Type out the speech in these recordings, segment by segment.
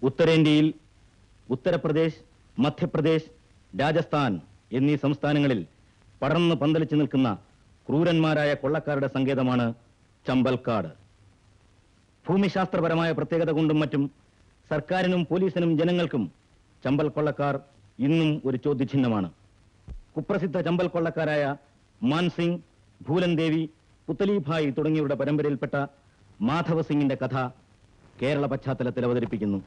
ഉത്തരേന്ത്യയിൽ ഉത്തർപ്രദേശ് മധ്യപ്രദേശ് രാജസ്ഥാൻ എന്നീ സംസ്ഥാനങ്ങളിൽ പടർന്ന് പന്തലിച്ചു നിൽക്കുന്ന ക്രൂരന്മാരായ കൊള്ളക്കാരുടെ സങ്കേതമാണ് ചമ്പൽക്കാട് ഭൂമിശാസ്ത്രപരമായ പ്രത്യേകത കൊണ്ടും മറ്റും സർക്കാരിനും പോലീസിനും ജനങ്ങൾക്കും ചമ്പൽ കൊള്ളക്കാർ ഇന്നും ഒരു ചോദ്യചിഹ്നമാണ് കുപ്രസിദ്ധ ചമ്പൽ കൊള്ളക്കാരായ മാൻസിംഗ് ഭൂലൻ ദേവി പുത്തലിഭായ് തുടങ്ങിയവരുടെ പരമ്പരയിൽപ്പെട്ട മാധവ സിംഗിന്റെ കഥ കേരള പശ്ചാത്തലത്തിൽ അവതരിപ്പിക്കുന്നു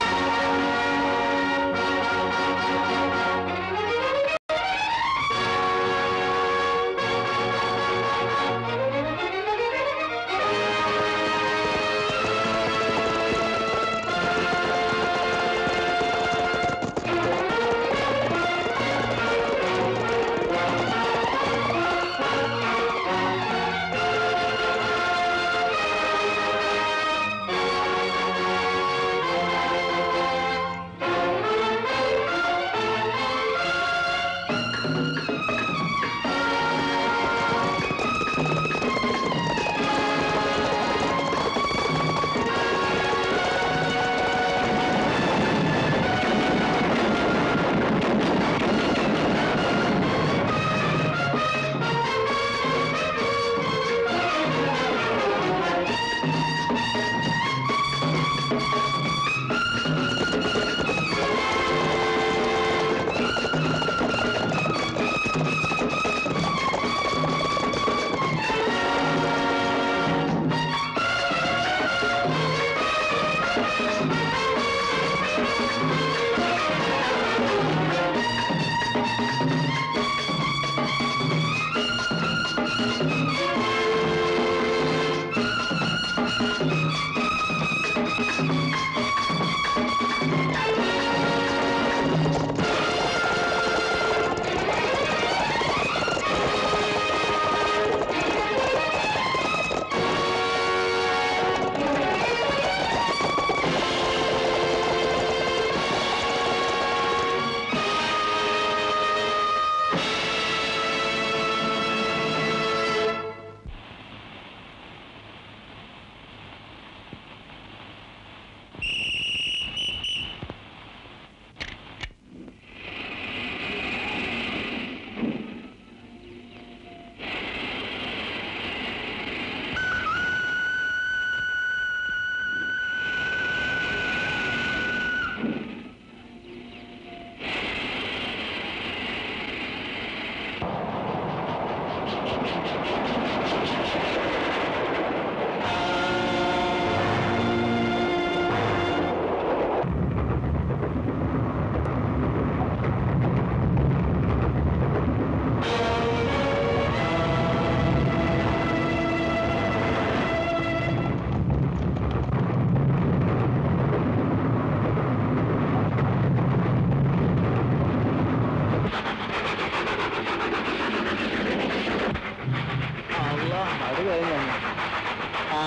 ആ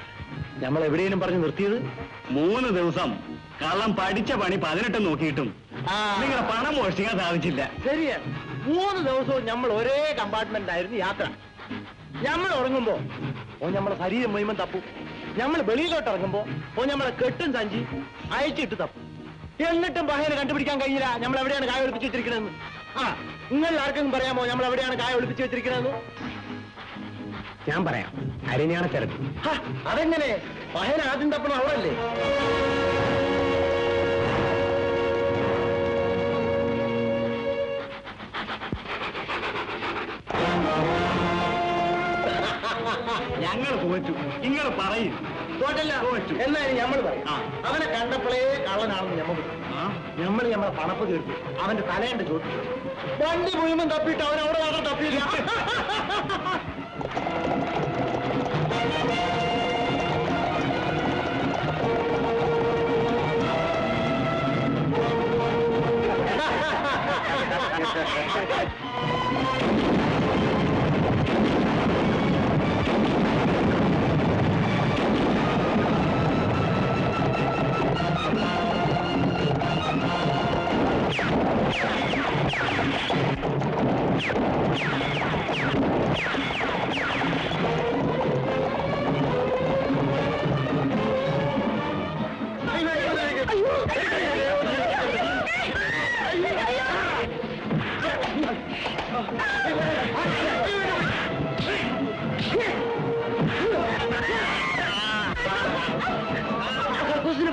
നമ്മൾ എവിടെയും പറഞ്ഞു നിർത്തിയത് മൂന്ന് ദിവസം കള്ളം പഠിച്ച പണി പതിനെട്ട് നോക്കിയിട്ടും ആ നിങ്ങളുടെ പണം മോഷ്ടിക്കാൻ സാധിച്ചില്ല ശരിയാ മൂന്ന് ദിവസവും നമ്മൾ ഒരേ കമ്പാർട്ട്മെന്റ് ആയിരുന്നു യാത്ര നമ്മൾ ഉറങ്ങുമ്പോ ഓ നമ്മളെ ശരീരം മുഴുവൻ തപ്പും നമ്മൾ വെളിയിലോട്ട് ഇറങ്ങുമ്പോ ഓ നമ്മളെ കെട്ടും സഞ്ചി അയച്ചിട്ട് തപ്പും എന്നിട്ടും പഹയനെ കണ്ടുപിടിക്കാൻ കഴിയില്ല നമ്മൾ എവിടെയാണ് കായ ഒളിപ്പിച്ച് വെച്ചിരിക്കണമെന്ന് ആ നിങ്ങൾ ആർക്കെങ്കിലും പറയാമോ നമ്മൾ എവിടെയാണ് കായ ഒളിപ്പിച്ച് വെച്ചിരിക്കണമെന്ന് ഞാൻ പറയാം അരിഞ്ഞാണ് ചരക്ക് ഹ, അതെങ്ങനെ പഹയൻ ആദ്യം തപ്പണം അവളല്ലേ ഞങ്ങൾ തോറ്റു നിങ്ങൾ പറയും തോറ്റല്ല തോറ്റു. എന്നാലും നമ്മൾ പറയും ആ. അവനെ കണ്ടപ്പോഴേ കള്ളനാണെന്ന് നമ്മൾ നമ്മൾ നമ്മളെ പണപ്പ് തീർത്തു അവന്റെ തലേന്റെ ചോട്ടു വണ്ടി മുഴുവൻ തപ്പിയിട്ട് അവൻ അവിടെ മാത്രം തപ്പിയില്ല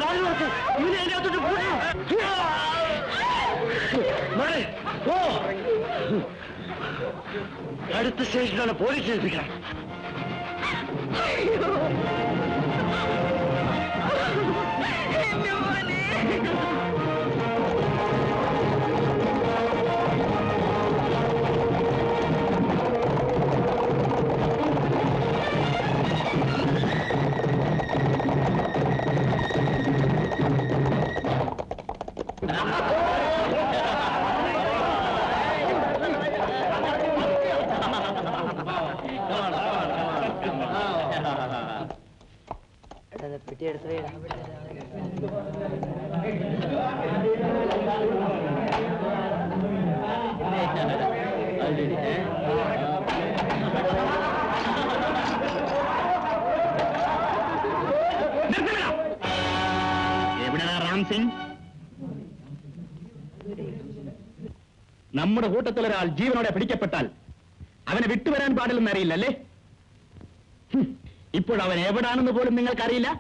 വാതിൽ തുറക്ക്. ഇവനെ അതിന്റെ അകത്തോട്ട് പൂട്ടണം. മോനെ, പോ. അടുത്ത സ്റ്റേഷനിലാണ് പോലീസ് ഏൽപ്പിക്കണം എവിടെയാ റാം സിംഗ് നമ്മുടെ കൂട്ടത്തിൽ ഒരാൾ ജീവനോടെ പിടിക്കപ്പെട്ടാൽ അവനെ വിട്ടുവരാൻ പാടില്ലെന്ന് അറിയില്ലല്ലേ ഹും, ഇപ്പോൾ അവൻ എവിടാണെന്ന് പോലും നിങ്ങൾക്കറിയില്ല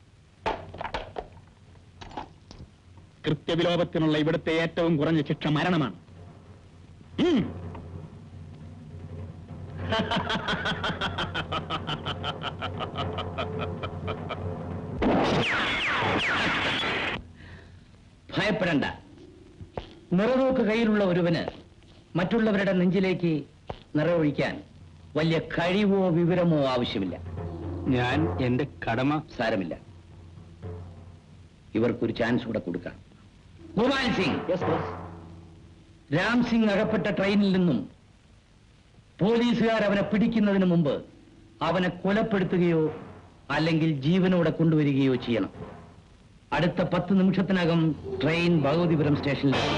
കൃത്യവിലോപത്തിനുള്ള ഇവിടുത്തെ ഏറ്റവും കുറഞ്ഞ ശിക്ഷ മരണമാണ് ഉം. ഭയപ്പെടണ്ട നിറനോക്ക് കയ്യിലുള്ള ഒരുവന് മറ്റുള്ളവരുടെ നെഞ്ചിലേക്ക് നിറവൊഴിക്കാൻ വലിയ കഴിവോ വിവരമോ ആവശ്യമില്ല ഞാൻ എന്റെ കടമ സാരമില്ല ഇവർക്കൊരു ചാൻസ് കൂടെ കൊടുക്കാം ഗോപാൽ സിംഗ് രാം സിംഗ് അകപ്പെട്ട ട്രെയിനിൽ നിന്നും പോലീസുകാർ അവനെ പിടിക്കുന്നതിന് മുമ്പ് അവനെ കൊലപ്പെടുത്തുകയോ അല്ലെങ്കിൽ ജീവനോടെ കൊണ്ടുവരികയോ ചെയ്യണം അടുത്ത പത്ത് നിമിഷത്തിനകം ട്രെയിൻ ഭഗവതിപുരം സ്റ്റേഷനിലെത്തും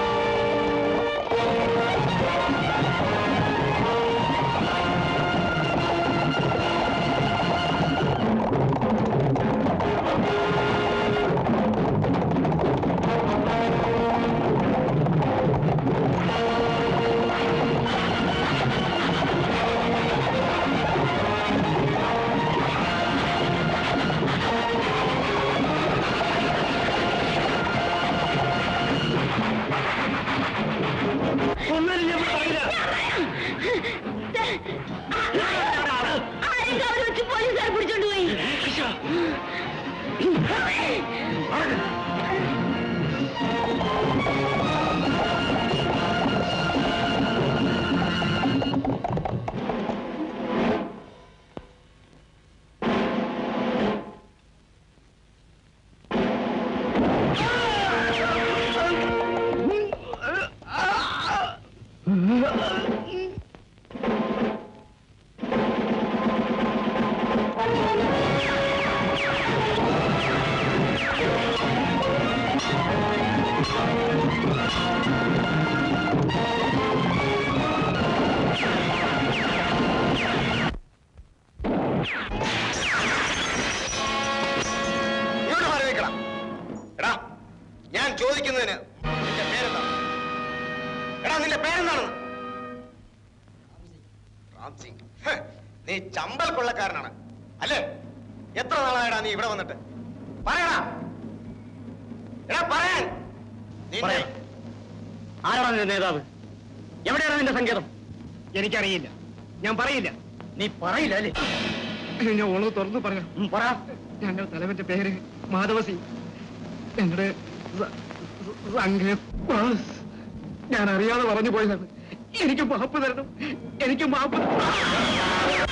ഒന്നും ഞാൻ പറയില്ല ആരെങ്കിലും അവരെ വെച്ച് പോലീസുകാർ പിടിച്ചോണ്ട് പോയി ഇങ്ങോട്ട് മാറി നിൽക്കണം എടാ ഞാൻ ചോദിക്കുന്നതിന് നിന്റെ പേരെന്താണ് എടാ നിന്റെ പേരെന്താണ് റാം സിംഗ് ഹ്, നീ ചമ്പൽ കൊള്ളക്കാരനാണ് അല്ലേ എത്ര നാളായടാ നീ ഇവിടെ വന്നിട്ട് പറയടാ എടാ പറയാൻ നിന്നെ- പറയാം. ആരാണ് നിന്റെ നേതാവ് എവിടെയാണ് നിന്റെ സങ്കേതം എനിക്കറിയില്ല ഞാൻ പറയില്ല നീ പറയില്ല അല്ലേ ഞാൻ ഓള് തുറന്നു പറയാം ഉം, പറ ഞങ്ങളുടെ തലവന്റെ പേര് മാധവസി ഞങ്ങളുടെ സ- സ- സംഘം ബോസ്. ഞാൻ അറിയാതെ പറഞ്ഞു പോയതാണ് എനിക്ക് മാപ്പ് തരണം എനിക്ക് മാപ്പ് തരണം.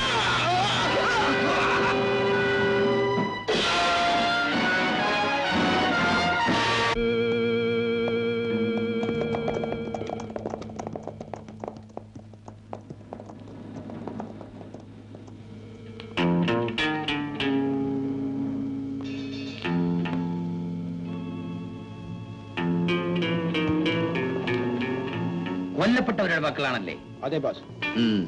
കൊല്ലപ്പെട്ടവരുടെ മക്കളാണല്ലേ അതെ ബാസ് ഉം.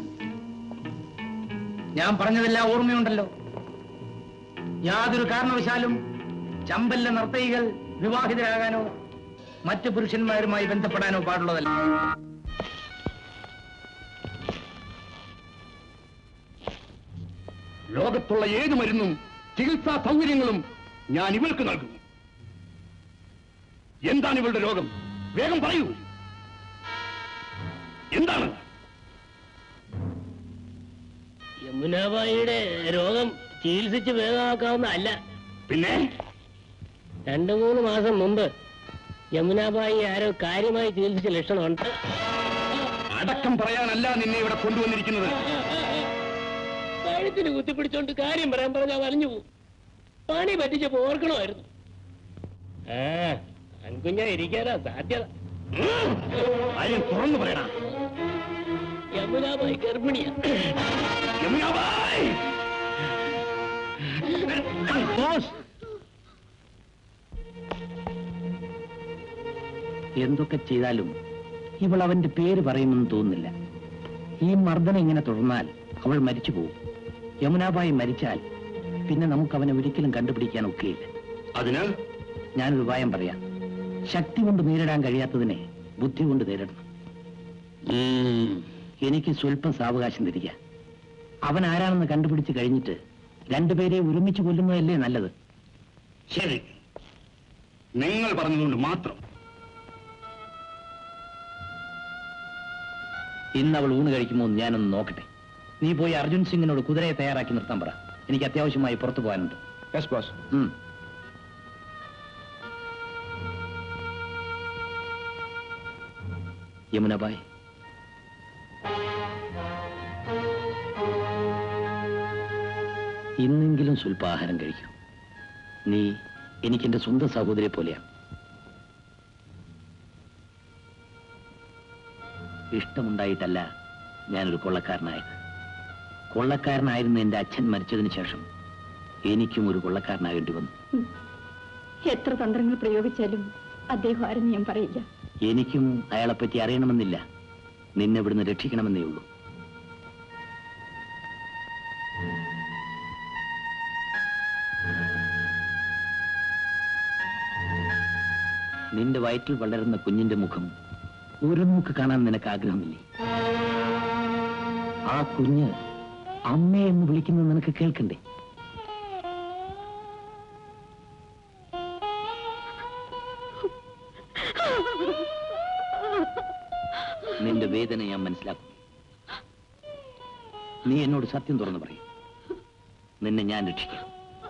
ഞാൻ പറഞ്ഞതെല്ലാം ഓർമ്മയുണ്ടല്ലോ യാതൊരു കാരണവശാലും ചമ്പല്ല നർത്തകികൾ വിവാഹിതരാകാനോ മറ്റു പുരുഷന്മാരുമായി ബന്ധപ്പെടാനോ പാടുള്ളതല്ല ലോകത്തുള്ള ഏത് മരുന്നും ചികിത്സാ സൗകര്യങ്ങളും ഞാൻ ഇവൾക്ക് നൽകും എന്താണ് ഇവളുടെ രോഗം വേഗം പറയൂ എന്താണ് യമുനാബായിയുടെ രോഗം ചികിത്സിച്ച് ഭേദമാക്കാവുന്ന അല്ല പിന്നെ രണ്ടു മൂന്ന് മാസം മുമ്പ് യമുനാബായി ആരോ കാര്യമായി ചികിത്സിച്ച ലക്ഷണമുണ്ട് അടക്കം പറയാനല്ല നിന്നെ ഇവിടെ കൊണ്ടുവന്നിരിക്കുന്നത് കഴുത്തിന് കുത്തിപ്പിടിച്ചോണ്ട് കാര്യം പറയാൻ പറഞ്ഞാൽ വലഞ്ഞു പോകും പണി പറ്റിച്ചപ്പോ ഓർക്കണമായിരുന്നു ആ അൻകുഞ്ഞ ഇരിക്കാനാ സാധ്യത കാര്യം തുറന്നു പറയണം യമുനാബായി ഗർഭിണിയാ യമുനാബായ്! എന്തൊക്കെ ചെയ്താലും ഇവൾ അവന്റെ പേര് പറയുമെന്ന് തോന്നുന്നില്ല ഈ മർദ്ദനം ഇങ്ങനെ തുടർന്നാൽ അവൾ മരിച്ചു പോകും യമുനാബായി മരിച്ചാൽ പിന്നെ നമുക്ക് അവനെ ഒരിക്കലും കണ്ടുപിടിക്കാൻ ഒക്കെയില്ല അതിന് ഞാനൊരു ഉപായം പറയാം ശക്തി കൊണ്ട് നേരിടാൻ കഴിയാത്തതിനെ ബുദ്ധി കൊണ്ട് നേരിടണം ഉം. എനിക്ക് സ്വല്പം സാവകാശം തരിക അവൻ ആരാണെന്ന് കണ്ടുപിടിച്ച് കഴിഞ്ഞിട്ട് രണ്ടുപേരെ ഒരുമിച്ച് കൊല്ലുന്നതല്ലേ നല്ലത് ശരി നിങ്ങൾ പറഞ്ഞതുകൊണ്ട് മാത്രം ഇന്ന് അവൾ ഊണ് കഴിക്കുമോ എന്ന് ഞാനൊന്ന് നോക്കട്ടെ നീ പോയി അർജുൻ സിംഗിനോട് കുതിരയെ തയ്യാറാക്കി നിർത്താൻ പറ എനിക്ക് അത്യാവശ്യമായി പുറത്തു പോകാനുണ്ട് യെസ് ബോസ് ഉം. യമുനബായ് ഇന്നെങ്കിലും സ്വല്പ ആഹാരം കഴിക്കൂ നീ എനിക്കെന്റെ സ്വന്തം സഹോദരിയെ പോലെയാണ് ഇഷ്ടമുണ്ടായിട്ടല്ല ഞാനൊരു കൊള്ളക്കാരനായത് കൊള്ളക്കാരനായിരുന്ന എന്റെ അച്ഛൻ മരിച്ചതിന് ശേഷം എനിക്കും ഒരു കൊള്ളക്കാരനാകേണ്ടി വന്നു എത്ര തന്ത്രങ്ങൾ പ്രയോഗിച്ചാലും അദ്ദേഹം ആരെന്ന് ഞാൻ പറയില്ല എനിക്കും അയാളെപ്പറ്റി അറിയണമെന്നില്ല നിന്നെ ഇവിടുന്ന് രക്ഷിക്കണമെന്നേ ഉള്ളൂ നിന്റെ വയറ്റിൽ വളരുന്ന കുഞ്ഞിന്റെ മുഖം ഒരു നോക്ക് കാണാൻ നിനക്ക് ആഗ്രഹമില്ലേ ആ കുഞ്ഞ് അമ്മ എന്ന് വിളിക്കുന്നത് നിനക്ക് കേൾക്കണ്ടേ നിന്റെ വേദന ഞാൻ മനസ്സിലാക്കും നീ എന്നോട് സത്യം തുറന്നു പറയും നിന്നെ ഞാൻ രക്ഷിക്കാം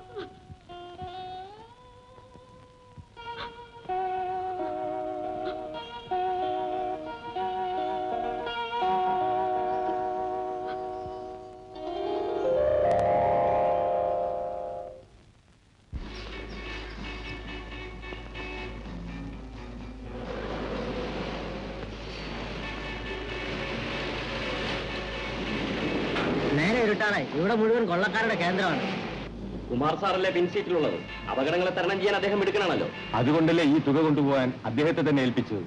നേരെ ഇരുട്ടാണ് ഇവിടെ മുഴുവൻ കൊള്ളക്കാരുടെ കേന്ദ്രമാണ് കുമാർ സാറല്ലേ പിൻസീറ്റിലുള്ളത് അപകടങ്ങളെ തരണം ചെയ്യാൻ അദ്ദേഹം എടുക്കണമല്ലോ അതുകൊണ്ടല്ലേ ഈ തുക കൊണ്ടുപോകാൻ അദ്ദേഹത്തെ തന്നെ ഏൽപ്പിച്ചത്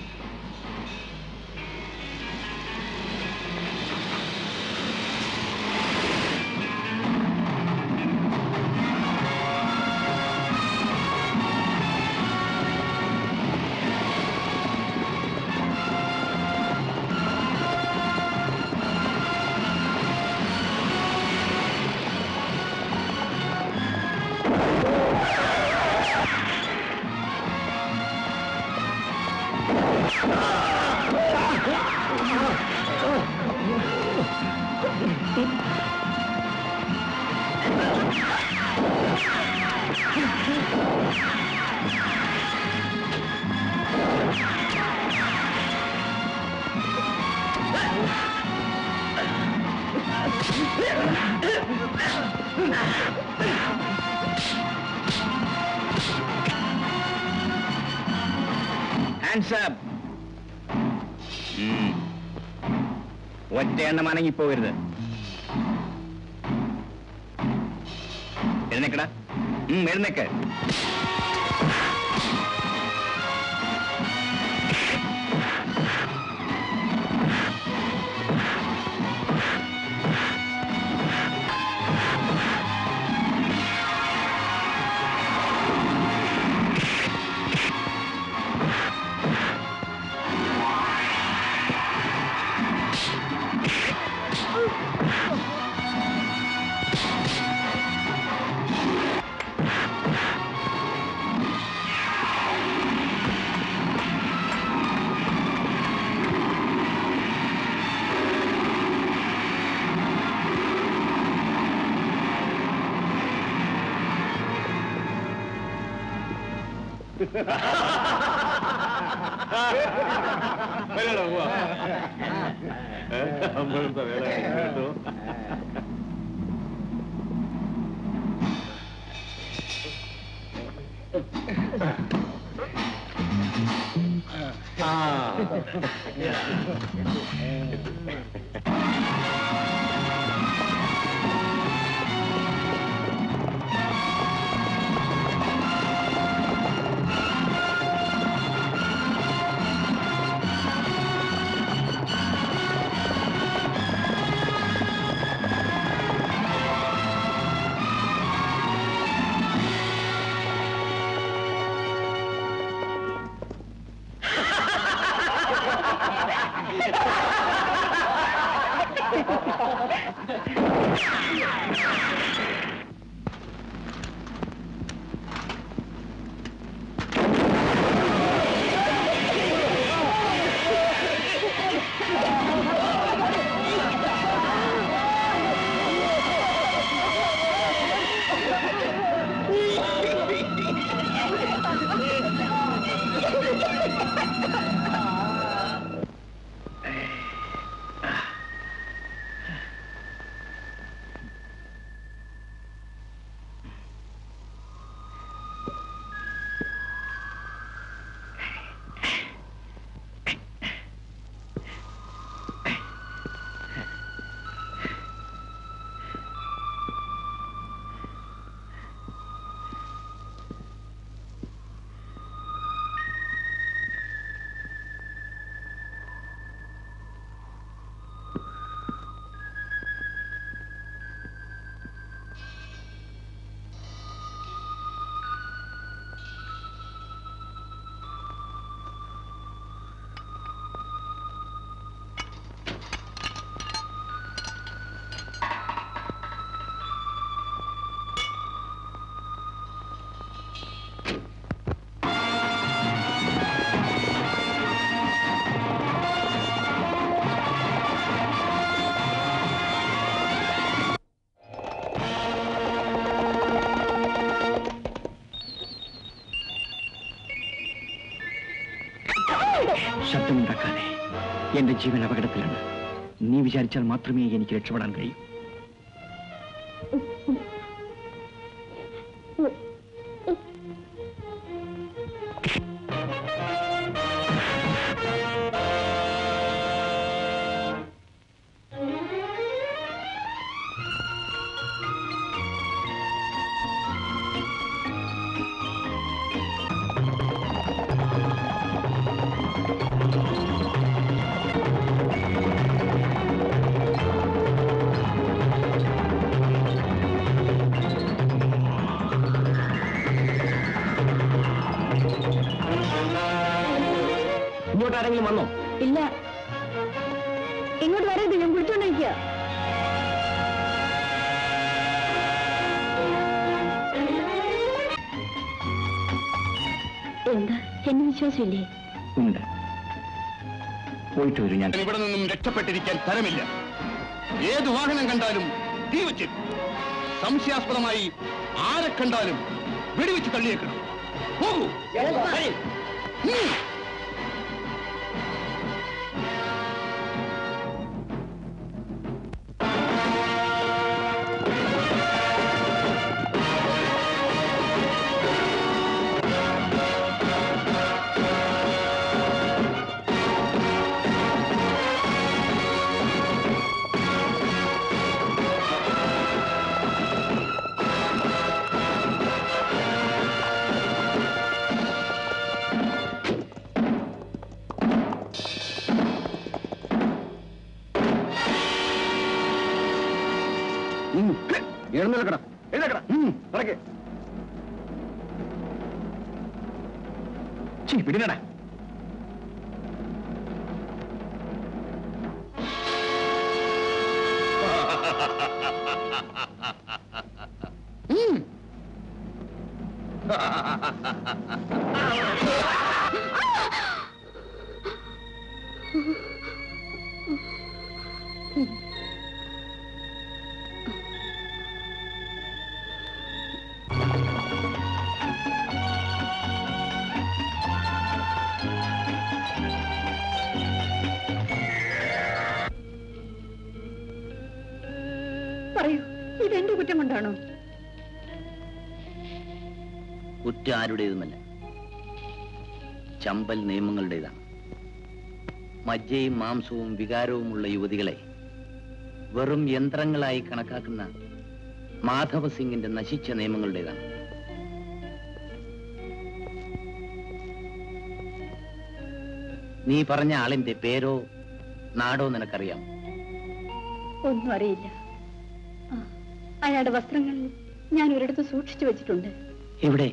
ഹാൻഡ്സ് അപ്പ് ഒറ്റ എണ്ണം അനങ്ങിപ്പോകരുത് എഴുന്നേക്കടാ ഉം, എഴുന്നേക്ക് വരാടാ പോവാ അമ്പഴത്തെ വേല കേട്ടോ ശബ്ദമുണ്ടാക്കാതെ എന്റെ ജീവൻ അപകടത്തിലാണ് നീ വിചാരിച്ചാൽ മാത്രമേ എനിക്ക് രക്ഷപ്പെടാൻ കഴിയൂ ഇങ്ങോട്ട് ആരെങ്കിലും വന്നോ ഇല്ല ഇങ്ങോട്ട് വരരുത് ഞാൻ കുളിച്ചോണ്ടിരിക്കുക എന്താ എന്നെ വിശ്വാസമില്ലേ ഉണ്ട് പോയിട്ട് വരൂ ഞാൻ ഞാൻ ഇവിടെ നിന്നും രക്ഷപ്പെട്ടിരിക്കാൻ തരമില്ല ഏത് വാഹനം കണ്ടാലും തീ വെച്ച് സംശയാസ്പദമായി ആരെ കണ്ടാലും വെടിവെച്ച് തള്ളിയേക്കണം പോകൂ ഉം. എഴുന്നേൽക്കണം എഴുന്നേൽക്കണം നടക്കേ പിടിനടാ കുറ്റം കൊണ്ടാണോ കുറ്റം ആരുടേതുമല്ല ചമ്പൽ നിയമങ്ങളുടേതാണ് മജ്ജയും മാംസവും വികാരവുമുള്ള യുവതികളെ വെറും യന്ത്രങ്ങളായി കണക്കാക്കുന്ന മാധവ സിംഗിന്റെ നശിച്ച നിയമങ്ങളുടേതാണ് നീ പറഞ്ഞ ആളിന്റെ പേരോ നാടോ നിനക്കറിയാം ഒന്നും അറിയില്ല ആ, അയാളുടെ വസ്ത്രങ്ങൾ ഞാൻ ഒരിടത്ത് സൂക്ഷിച്ചു വെച്ചിട്ടുണ്ട് എവിടെ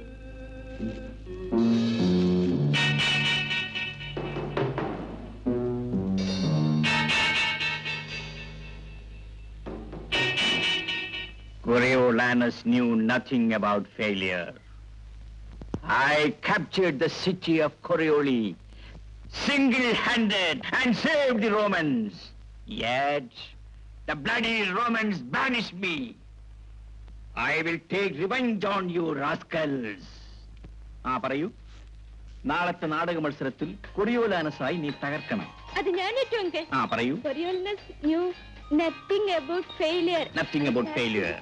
Coriolanus knew nothing about failure. I captured the city of Corioli single-handed and saved the Romans. Yet the bloody Romans banished me. I will take revenge on you rascals. ആ പറയൂ നാളത്തെ നാടക മത്സരത്തിൽ കൊറിയോലാനസായി നീ തകർക്കണം അത് ഞാനേറ്റു അങ്കെ ആ പറയൂ new nothing about failure nothing about failure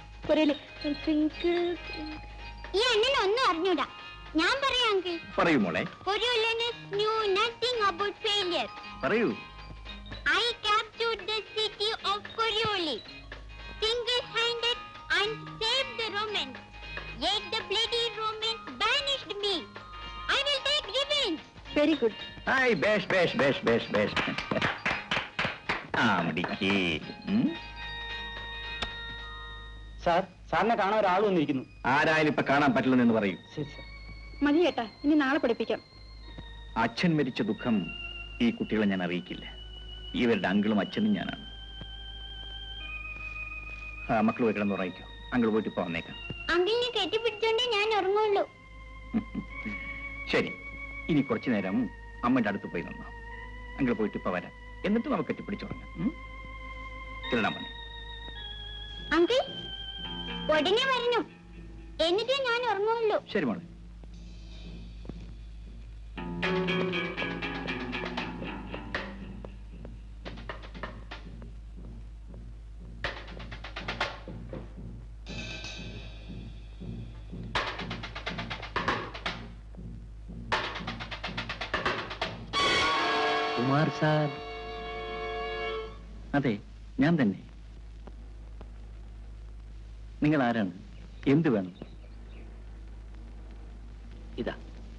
ഈ അണ്ണൻ ഒന്നും അറിഞ്ഞൂടാ ഞാൻ പറയാം അങ്കിൾ പറയൂ മോളെ Coriolanus new nothing about failure പറയൂ I captured the city of Corioli, single-handed and saved the Romans. Yet the bloody Romans banished me. I will take revenge. Very good hi ബേഷ് ബേഷ് ബേഷ് ബേഷ് ബേഷ് ആ മിടിക്ക് ഉം? സാർ സാറിനെ കാണാൻ ഒരാൾ വന്നിരിക്കുന്നു ആരായാലും ഇപ്പൊ കാണാൻ പറ്റില്ലെന്ന് പറയൂ ശരി സാർ മതി ചേട്ടാ ഇനി നാളെ പഠിപ്പിക്കാം അച്ഛൻ മരിച്ച ദുഃഖം ഈ കുട്ടികളെ ഞാൻ അറിയിക്കില്ല ഇവരുടെ അങ്കിളും അച്ഛനും ഞാനാണ് ആ, മക്കൾ പോയി കിടന്ന് ഉറങ്ങിക്കോ അങ്കിൾ പോയിട്ട് ഇപ്പൊ വന്നേക്കാം അങ്കിളിനെ കെട്ടിപ്പിടിച്ചോണ്ട് ഞാൻ ഉറങ്ങുള്ളൂ ശരി ഇനി കുറച്ചു നേരം അമ്മയുടെ അടുത്ത് പോയി നിന്നോ അങ്കിൾ പോയിട്ട് ഇപ്പൊ വരാം എന്നിട്ട് നമുക്ക് കെട്ടിപ്പിടിച്ചുറങ്ങാം ഉം? തിരുടാൻ മതി അങ്കിൾ ഉടനെ വരണം എന്നിട്ടേ ഞാൻ ഉറങ്ങുള്ളൂ ശരി മോളെ കുമാർ സാർ അതെ ഞാൻ തന്നെ നിങ്ങൾ ആരാണ് എന്ത് വേണം ഇതാ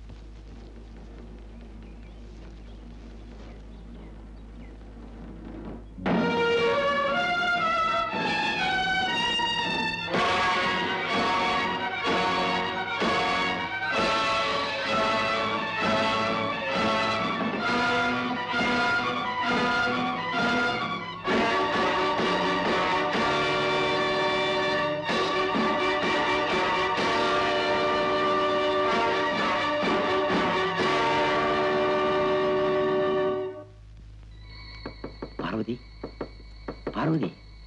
പാർവതി പാർവതി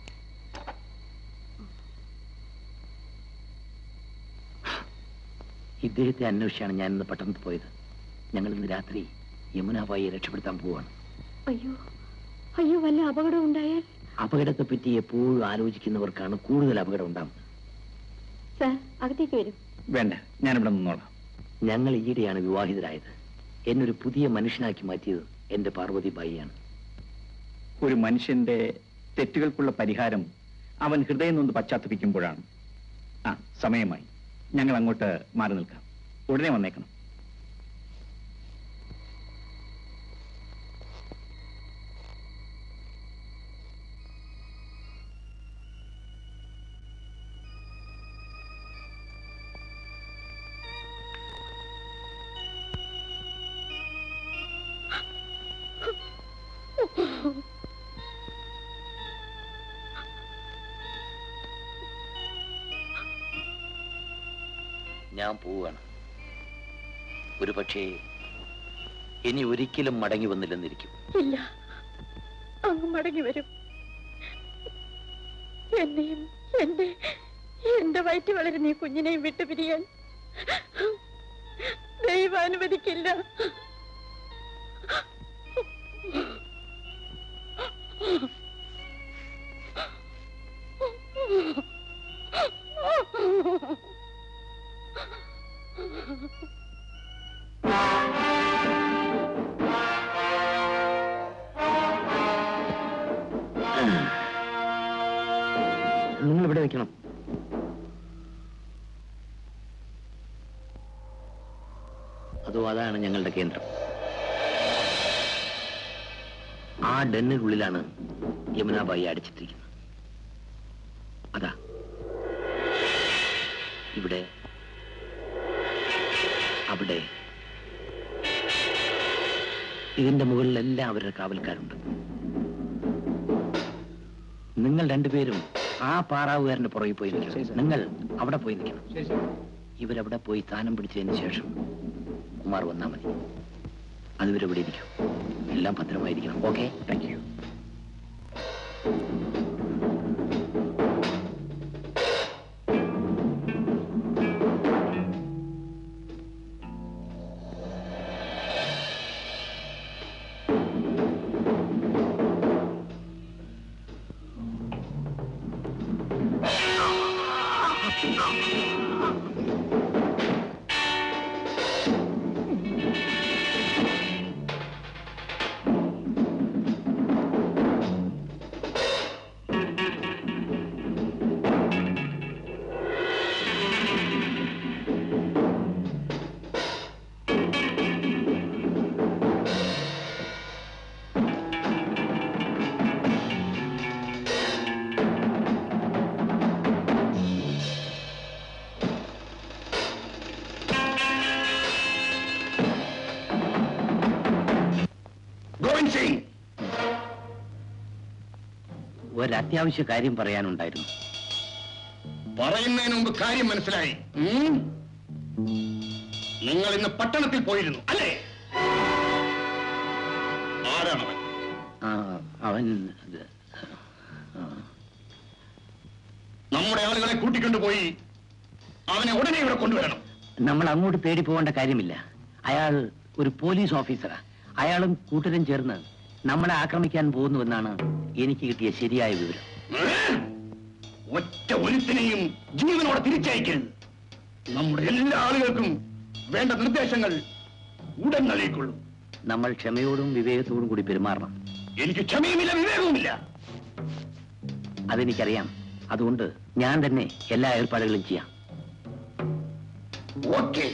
ഇദ്ദേഹത്തെ അന്വേഷിച്ചാണ് ഞാൻ ഇന്ന് പട്ടണത്തിൽ പോയത് ഞങ്ങൾ ഇന്ന് രാത്രി യമുനാബായിയെ രക്ഷപ്പെടുത്താൻ പോവാണ് അയ്യോ അയ്യോ വല്ല അപകടം ഉണ്ടായാൽ അപകടത്തെ പറ്റി എപ്പോഴും ആലോചിക്കുന്നവർക്കാണ് കൂടുതൽ അപകടം ഉണ്ടാവുന്നത് സാർ അകത്തേക്ക് വരും വേണ്ട ഞാനിവിടെ നിന്നോളാം ഞങ്ങൾ ഈയിടെയാണ് വിവാഹിതരായത് എന്നൊരു പുതിയ മനുഷ്യനാക്കി മാറ്റിയത് എന്റെ പാർവതി ബായിയാണ് ഒരു മനുഷ്യന്റെ തെറ്റുകൾക്കുള്ള പരിഹാരം അവൻ ഹൃദയം നൊന്ന് പശ്ചാത്തപിക്കുമ്പോഴാണ് ആ സമയമായി ഞങ്ങൾ അങ്ങോട്ട് മാറി നിൽക്കാം ഉടനെ വന്നേക്കണം ഞാൻ പോവുകയാണ് ഒരു പക്ഷേ ഇനി ഒരിക്കലും മടങ്ങി വന്നില്ലെന്നിരിക്കും ഇല്ല അങ്ങ് മടങ്ങി വരും എന്നെയും എന്റെ എന്റെ വയറ്റ് വളരുന്ന ഈ കുഞ്ഞിനെയും വിട്ടുപിരിയാൻ ദൈവം അനുവദിക്കില്ല നിങ്ങൾ ഇവിടെ നിൽക്കണം അതോ അതാണ് ഞങ്ങളുടെ കേന്ദ്രം ആ ഡെന്നിനുള്ളിലാണ് യമുനാബായി അടിച്ചിട്ടിരിക്കുന്നത് അതാ ഇവിടെ അവിടെ ഇതിന്റെ മുകളിലെല്ലാം അവരുടെ കാവൽക്കാരുണ്ട് നിങ്ങൾ രണ്ടുപേരും ആ പാറാവുകാരന്റെ പുറകിൽ പോയി നിൽക്കണം നിങ്ങൾ അവിടെ പോയി നിൽക്കണം ഇവരവിടെ പോയി സ്ഥാനം പിടിച്ചതിന് ശേഷം കുമാർ വന്നാൽ മതി അതുവരെ ഇവിടെ ഇരിക്കും എല്ലാം ഭദ്രമായിരിക്കണം okay thank you Govind Singh ഒരത്യാവശ്യ കാര്യം പറയാനുണ്ടായിരുന്നു പറയുന്നതിന് മുമ്പ് കാര്യം മനസ്സിലായി ഉം? നിങ്ങൾ ഇന്ന് പട്ടണത്തിൽ പോയിരുന്നു അല്ലേ ആരാണവൻ ആ, അവൻ അത്, ആ, നമ്മുടെ ആളുകളെ കൂട്ടിക്കൊണ്ടുപോയി അവനെ ഉടനെ ഇവിടെ കൊണ്ടുവരണം നമ്മൾ അങ്ങോട്ട് തേടി പോകേണ്ട കാര്യമില്ല അയാൾ ഒരു പോലീസ് ഓഫീസറാ അയാളും കൂട്ടരും ചേർന്ന് നമ്മളെ ആക്രമിക്കാൻ പോകുന്നുവെന്നാണ് എനിക്ക് കിട്ടിയ ശരിയായ വിവരം ഏ? ഒറ്റ ഒരുത്തിനെയും ജീവനോടെ തിരിച്ചയക്കരുത് നമ്മുടെ എല്ലാ ആളുകൾക്കും വേണ്ട നിർദ്ദേശങ്ങൾ ഉടൻ നൽകിക്കൊള്ളും നമ്മൾ ക്ഷമയോടും വിവേകത്തോടും കൂടി പെരുമാറണം എനിക്ക് ക്ഷമയുമില്ല വിവേകവുമില്ല അതെനിക്കറിയാം അതുകൊണ്ട് ഞാൻ തന്നെ എല്ലാ ഏർപ്പാടുകളും ചെയ്യാം ഓക്കെ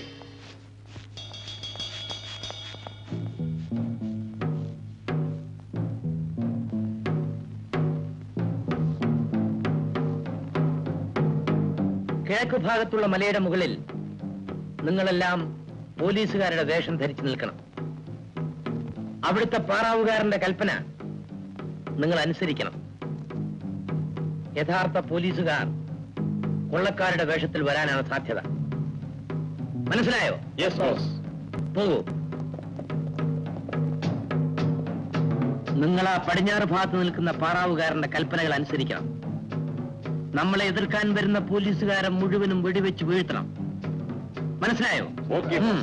കിഴക്ക് ഭാഗത്തുള്ള മലയുടെ മുകളിൽ നിങ്ങളെല്ലാം പോലീസുകാരുടെ വേഷം ധരിച്ചു നിൽക്കണം അവിടുത്തെ പാറാവുകാരന്റെ കൽപ്പന നിങ്ങൾ അനുസരിക്കണം യഥാർത്ഥ പോലീസുകാർ കൊള്ളക്കാരുടെ വേഷത്തിൽ വരാനാണ് സാധ്യത മനസ്സിലായോ യെസ് ബോസ് പോകൂ നിങ്ങൾ ആ പടിഞ്ഞാറ് ഭാഗത്ത് നിൽക്കുന്ന പാറാവുകാരന്റെ കൽപ്പനകൾ അനുസരിക്കണം നമ്മളെ എതിർക്കാൻ വരുന്ന പോലീസുകാരെ മുഴുവനും വെടിവെച്ച് വീഴ്ത്തണം മനസ്സിലായോ ഓക്കെ ഉം.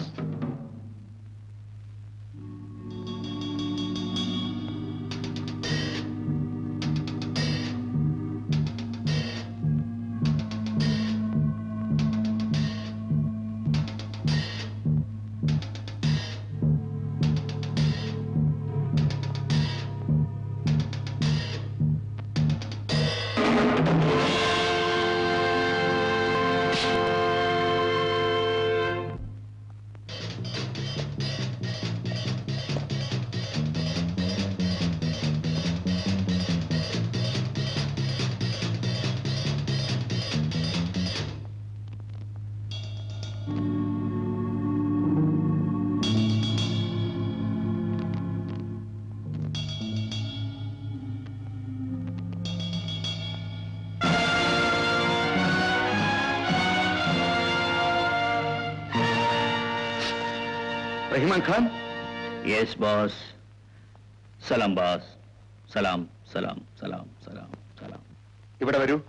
റഹിമാൻ ഖാൻ യെസ് ബോസ് സലാം ബാസ് സലാം സലാം സലാം സലാം സലാം ഇവിടെ വരൂ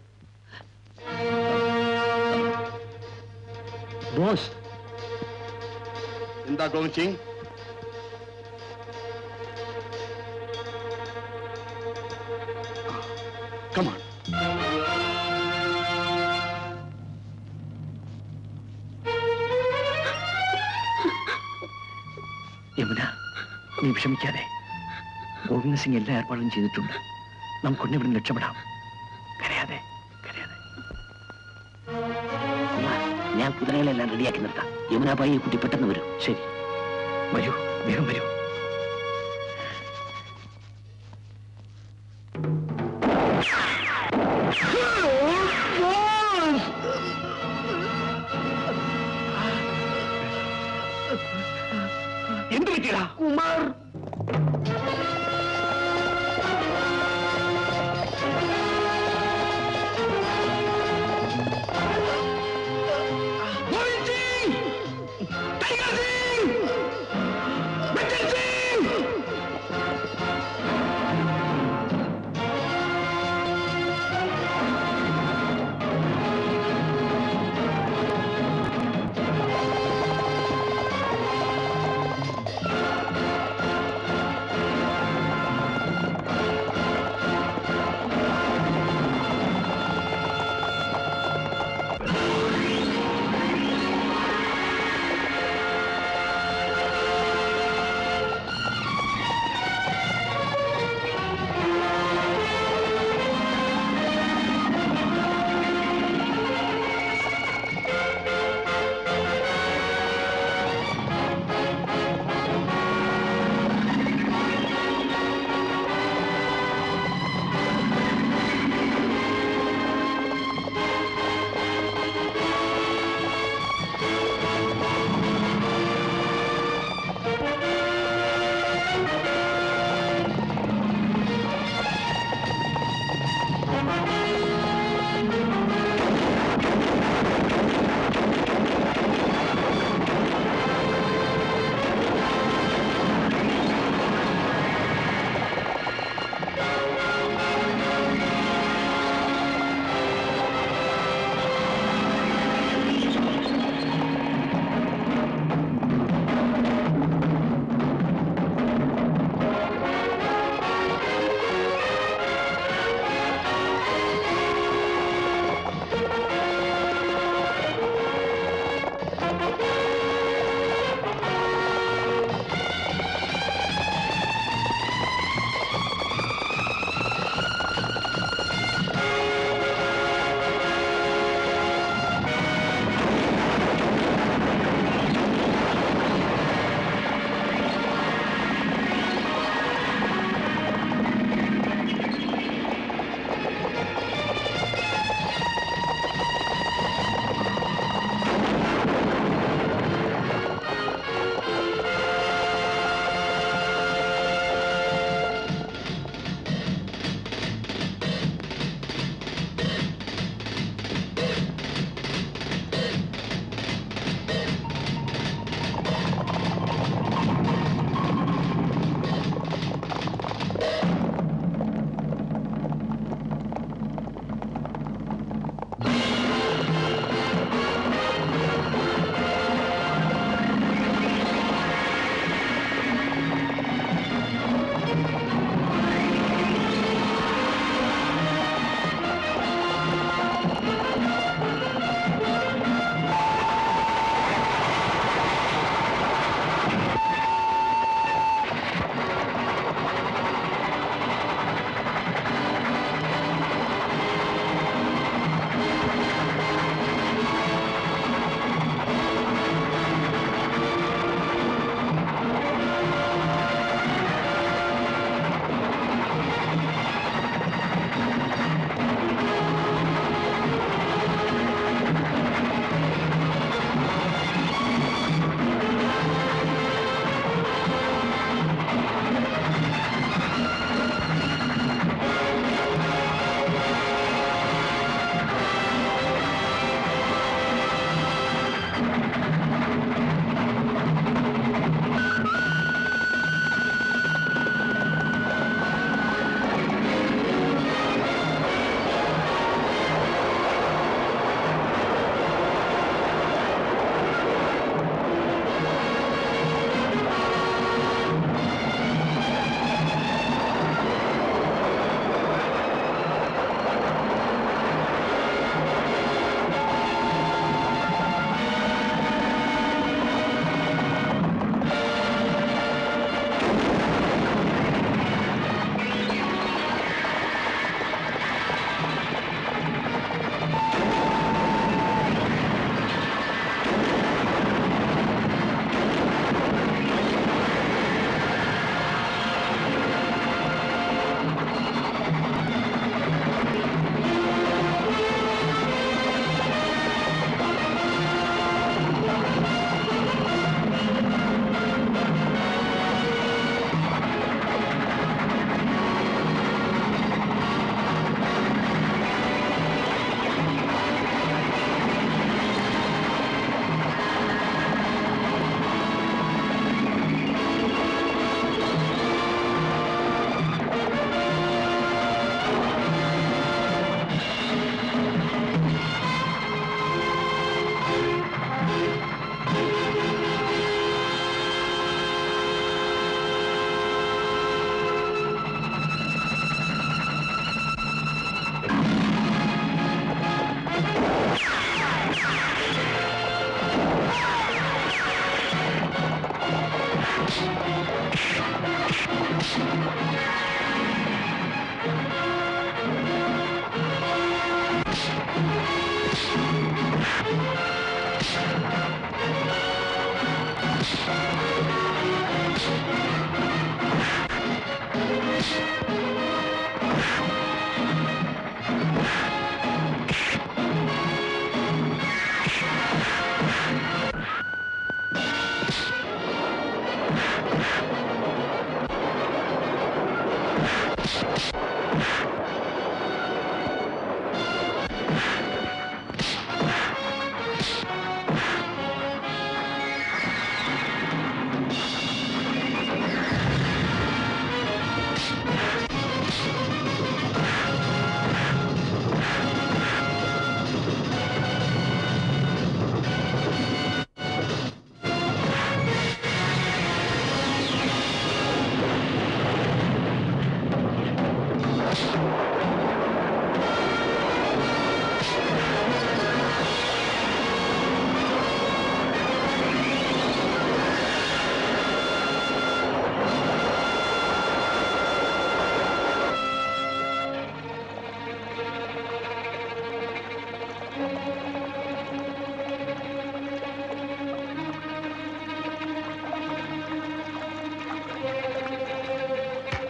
ബോസ് എന്താ ഗോവിന്ദ് സിംഗ് കമാൺ യമുന നീ വിഷമിക്കാതെ ഗോവിന്ദ സിംഗ് എല്ലാ ഏർപ്പാടും ചെയ്തിട്ടുണ്ട് നമുക്കൊന്നെ ഇവിടുന്ന് രക്ഷപ്പെടാം കരയാതെ കരയാതെ കുമാർ, ഞാൻ കുതിരകളെല്ലാം റെഡിയാക്കി നിർത്താം യമുനാബായി കുട്ടി പെട്ടെന്ന് വരും ശരി വരൂ വേഗം വരൂ എന്ത് പറ്റിയടാ കുമാർ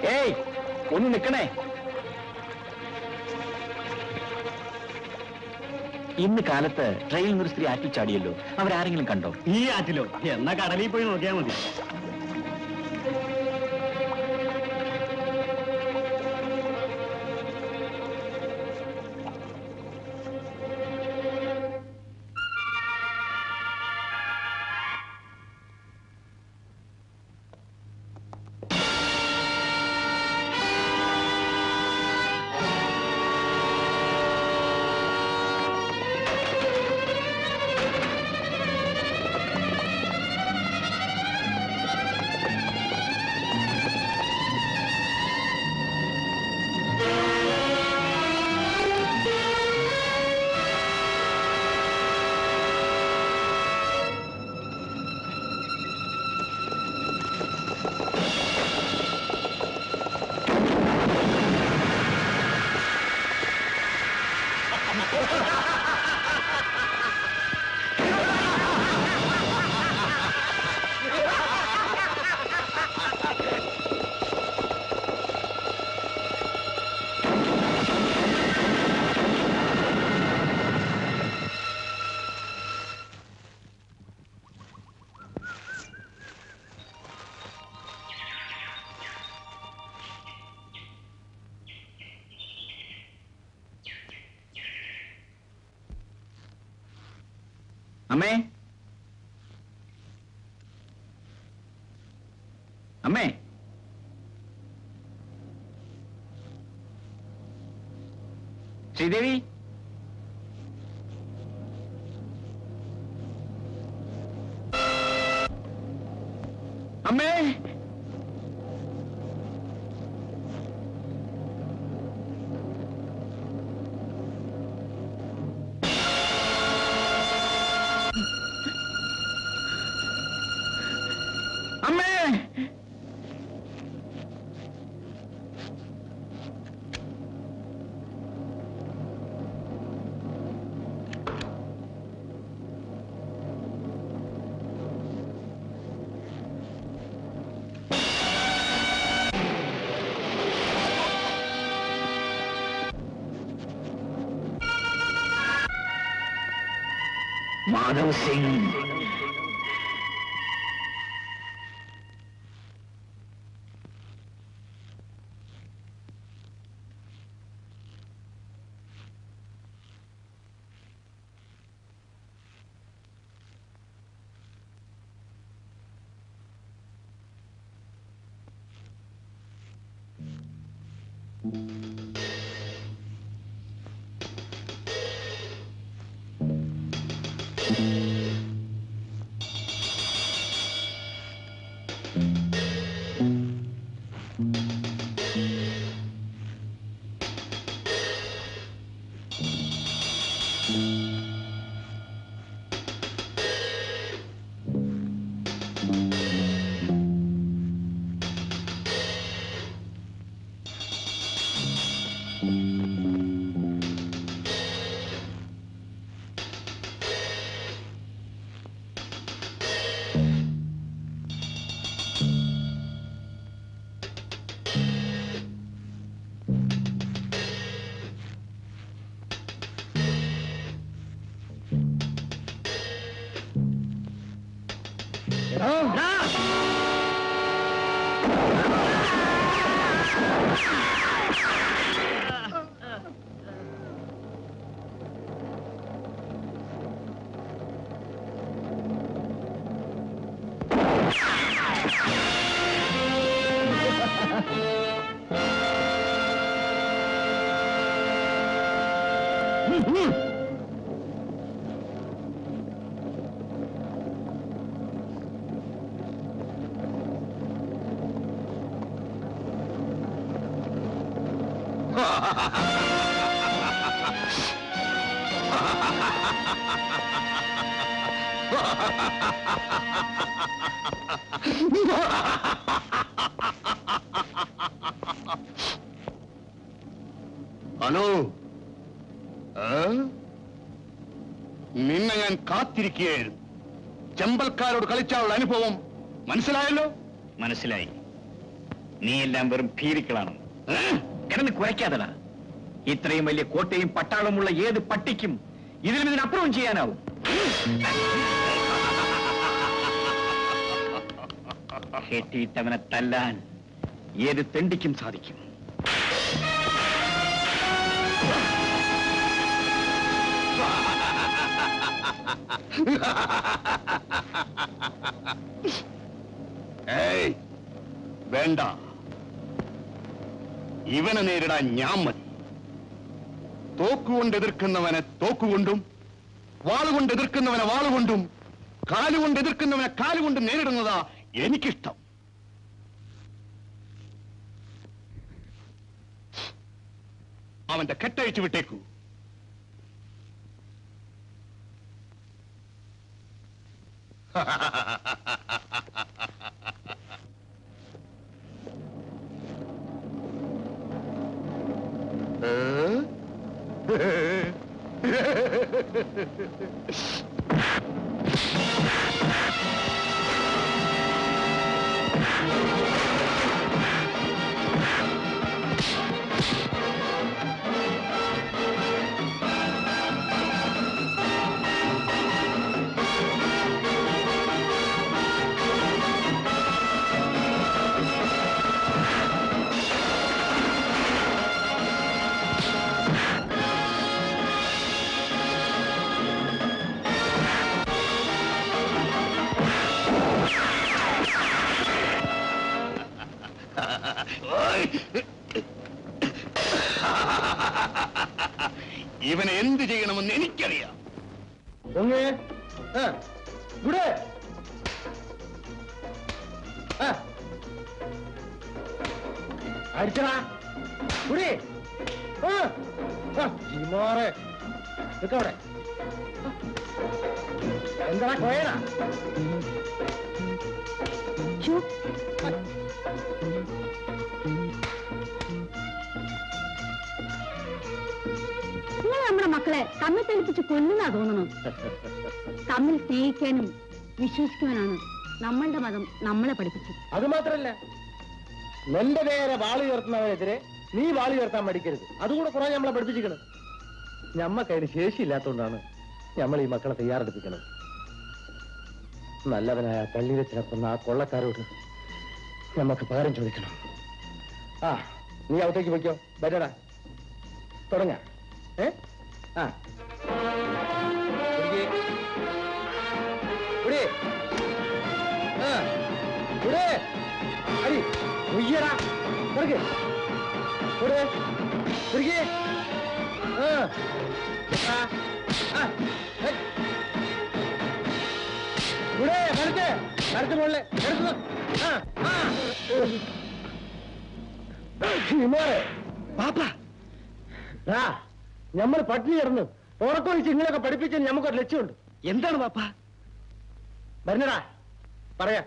ഏയ് ഒന്ന് നിൽക്കണേ ഇന്ന് കാലത്ത് ട്രെയിനിൽ നിന്ന് ഒരു സ്ത്രീ ആറ്റിൽ ചാടിയല്ലോ അവരാരെങ്കിലും കണ്ടോ ഈ ആറ്റിലോ എന്നാ കടലിൽ പോയി നോക്കിയാൽ മതി അമ്മേ അമ്മേ ശ്രീദേവി അമ്മേ അമ്മേ മാധവ് സിംഗ് ഹലോ ഏ? നിന്നെ ഞാൻ കാത്തിരിക്കുകയായിരുന്നു ചെമ്പൽക്കാരോട് കളിച്ചാലുള്ള അനുഭവം മനസ്സിലായല്ലോ മനസ്സിലായി നീ എല്ലാം വെറും ഭീരുക്കളാണ് കിടന്ന് കുരയ്ക്കാതടാ ഇത്രയും വലിയ കോട്ടയും പട്ടാളമുള്ള ഏത് പട്ടിക്കും ഇതിലും ഇതിനപ്പുറവും ചെയ്യാനാവും കെട്ടിയിട്ടവനെ തല്ലാൻ ഏത് തെണ്ടിക്കും സാധിക്കും ഏയ് വേണ്ട ഇവനെ നേരിടാൻ ഞാൻ മതി തോക്കുകൊണ്ട് എതിർക്കുന്നവനെ തോക്കുകൊണ്ടും വാളുകൊണ്ട് എതിർക്കുന്നവനെ വാളുകൊണ്ടും കാലുകൊണ്ട് എതിർക്കുന്നവനെ കാലുകൊണ്ടും നേരിടുന്നതാ എനിക്കിഷ്ടം അവന്റെ കെട്ടഴിച്ചു വിട്ടേക്കൂ ഇവനെ എന്ത് ചെയ്യണമെന്ന് എനിക്കറിയാം ഒന്ന് ആ ഇവിടെ ആ അടിച്ചടാ ഇവിടെ ആ ആ ജിമോറെ നിൽക്ക അവിടെ എന്താ കോയനാ നിങ്ങൾ നമ്മുടെ മക്കളെ തമ്മിൽ തെളിപ്പിച്ച് കൊല്ലുന്നാ തോന്നണം തമ്മിൽ സ്നേഹിക്കാനും വിശ്വസിക്കുവാനാണ് നമ്മളുടെ മതം നമ്മളെ പഠിപ്പിച്ചത് അത് മാത്രല്ല നിന്റെ നേരെ വാള് ഉയർത്തുന്നവനെതിരെ നീ വാള് ഉയർത്താൻ മടിക്കരുത് അതുകൂടെ കുറെ നമ്മളെ പഠിപ്പിച്ചിരിക്കണം ഞമ്മക്ക് അതിന് ശേഷിയില്ലാത്തതുകൊണ്ടാണ് നമ്മൾ ഈ മക്കളെ തയ്യാറെടുപ്പിക്കണം നല്ലവനായ പള്ളിയിലെ കൊന്ന ആ കൊള്ളക്കാരോട് നമുക്ക് പകരം ചോദിക്കണം ആ നീ അകത്തേക്ക് പോയിക്കോ വരടാ തുടങ്ങ ഏ ആ പിടിക്ക്. പിടി. ആ ഇവിടെ അരി ഉയ്യടാ തുറക്ക് ഇവിടെ തിരികെ ആ ആ ആ ഹേ. ഇവിടെ കരുത്ത് കരുത്ത് മുകളിൽ കരുത്ത് ആ ആ ഹിമാറെ പാപ്പ ആ നമ്മൾ പട്ടിണി കിടന്ന് ഉറക്കൊഴിച്ച് ഇങ്ങനെയൊക്കെ പഠിപ്പിച്ചാൽ നമുക്കൊരു ലക്ഷ്യമുണ്ട് എന്താണ് പാപ്പ വരുന്നടാ പറയാ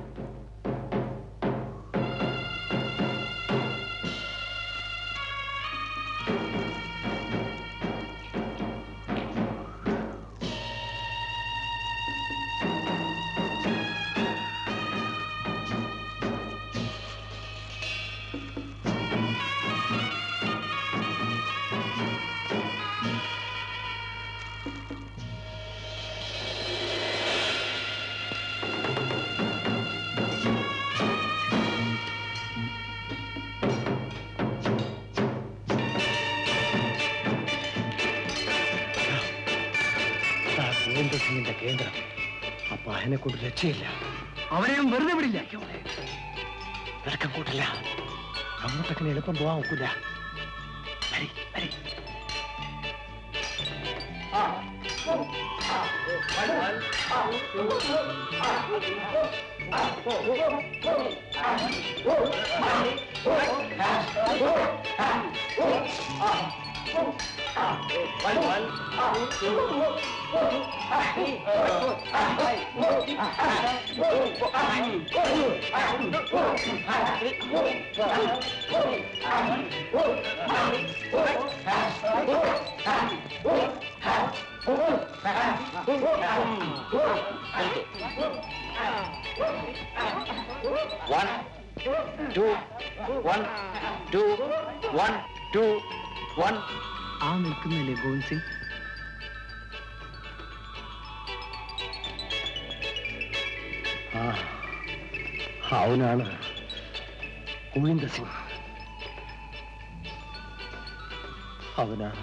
സുരേന്ദ്ര സിംഗിന്റെ കേന്ദ്രം അപ്പൊ അതിനെ കൊണ്ട് രക്ഷയില്ല അവനെ ഞാൻ വെറുതെ വിടില്ല ഇറക്കം കൂട്ടില്ല അങ്ങോട്ടൊക്കെ എളുപ്പം പോവാൻ ഒക്കില്ല One, two one two one two one ആ നിൽക്കുന്നല്ലേ ഗോവിന്ദ് സിംഗ് ആ അവനാണ് ഗോവിന്ദ സിംഗ് അവനാണ്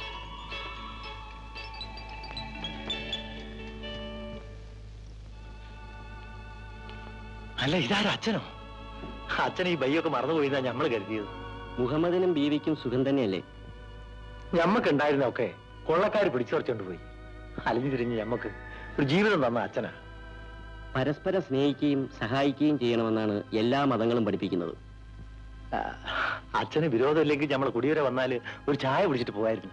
അല്ല ഇതാരും അച്ഛനോ അച്ഛൻ ഈ ബയ്യൊക്കെ മറന്നുപോയിന്നാ ഞമ്മള് കരുതിയത് മുഹമ്മദിനും ബീവിക്കും സുഖം തന്നെയല്ലേ ഞമ്മക്കുണ്ടായിരുന്നൊക്കെ കൊള്ളക്കാർ പിടിച്ചു പറിച്ചോണ്ട് പോയി അലിഞ്ഞു തിരിഞ്ഞ് ഞമ്മക്ക് ഒരു ജീവിതം തന്ന അച്ഛനാ പരസ്പരം സ്നേഹിക്കുകയും സഹായിക്കുകയും ചെയ്യണമെന്നാണ് എല്ലാ മതങ്ങളും പഠിപ്പിക്കുന്നത് ആ, അച്ഛന് വിരോധമില്ലെങ്കിൽ നമ്മൾ കുടിവരെ വന്നാല് ഒരു ചായ പിടിച്ചിട്ട് പോവായിരുന്നു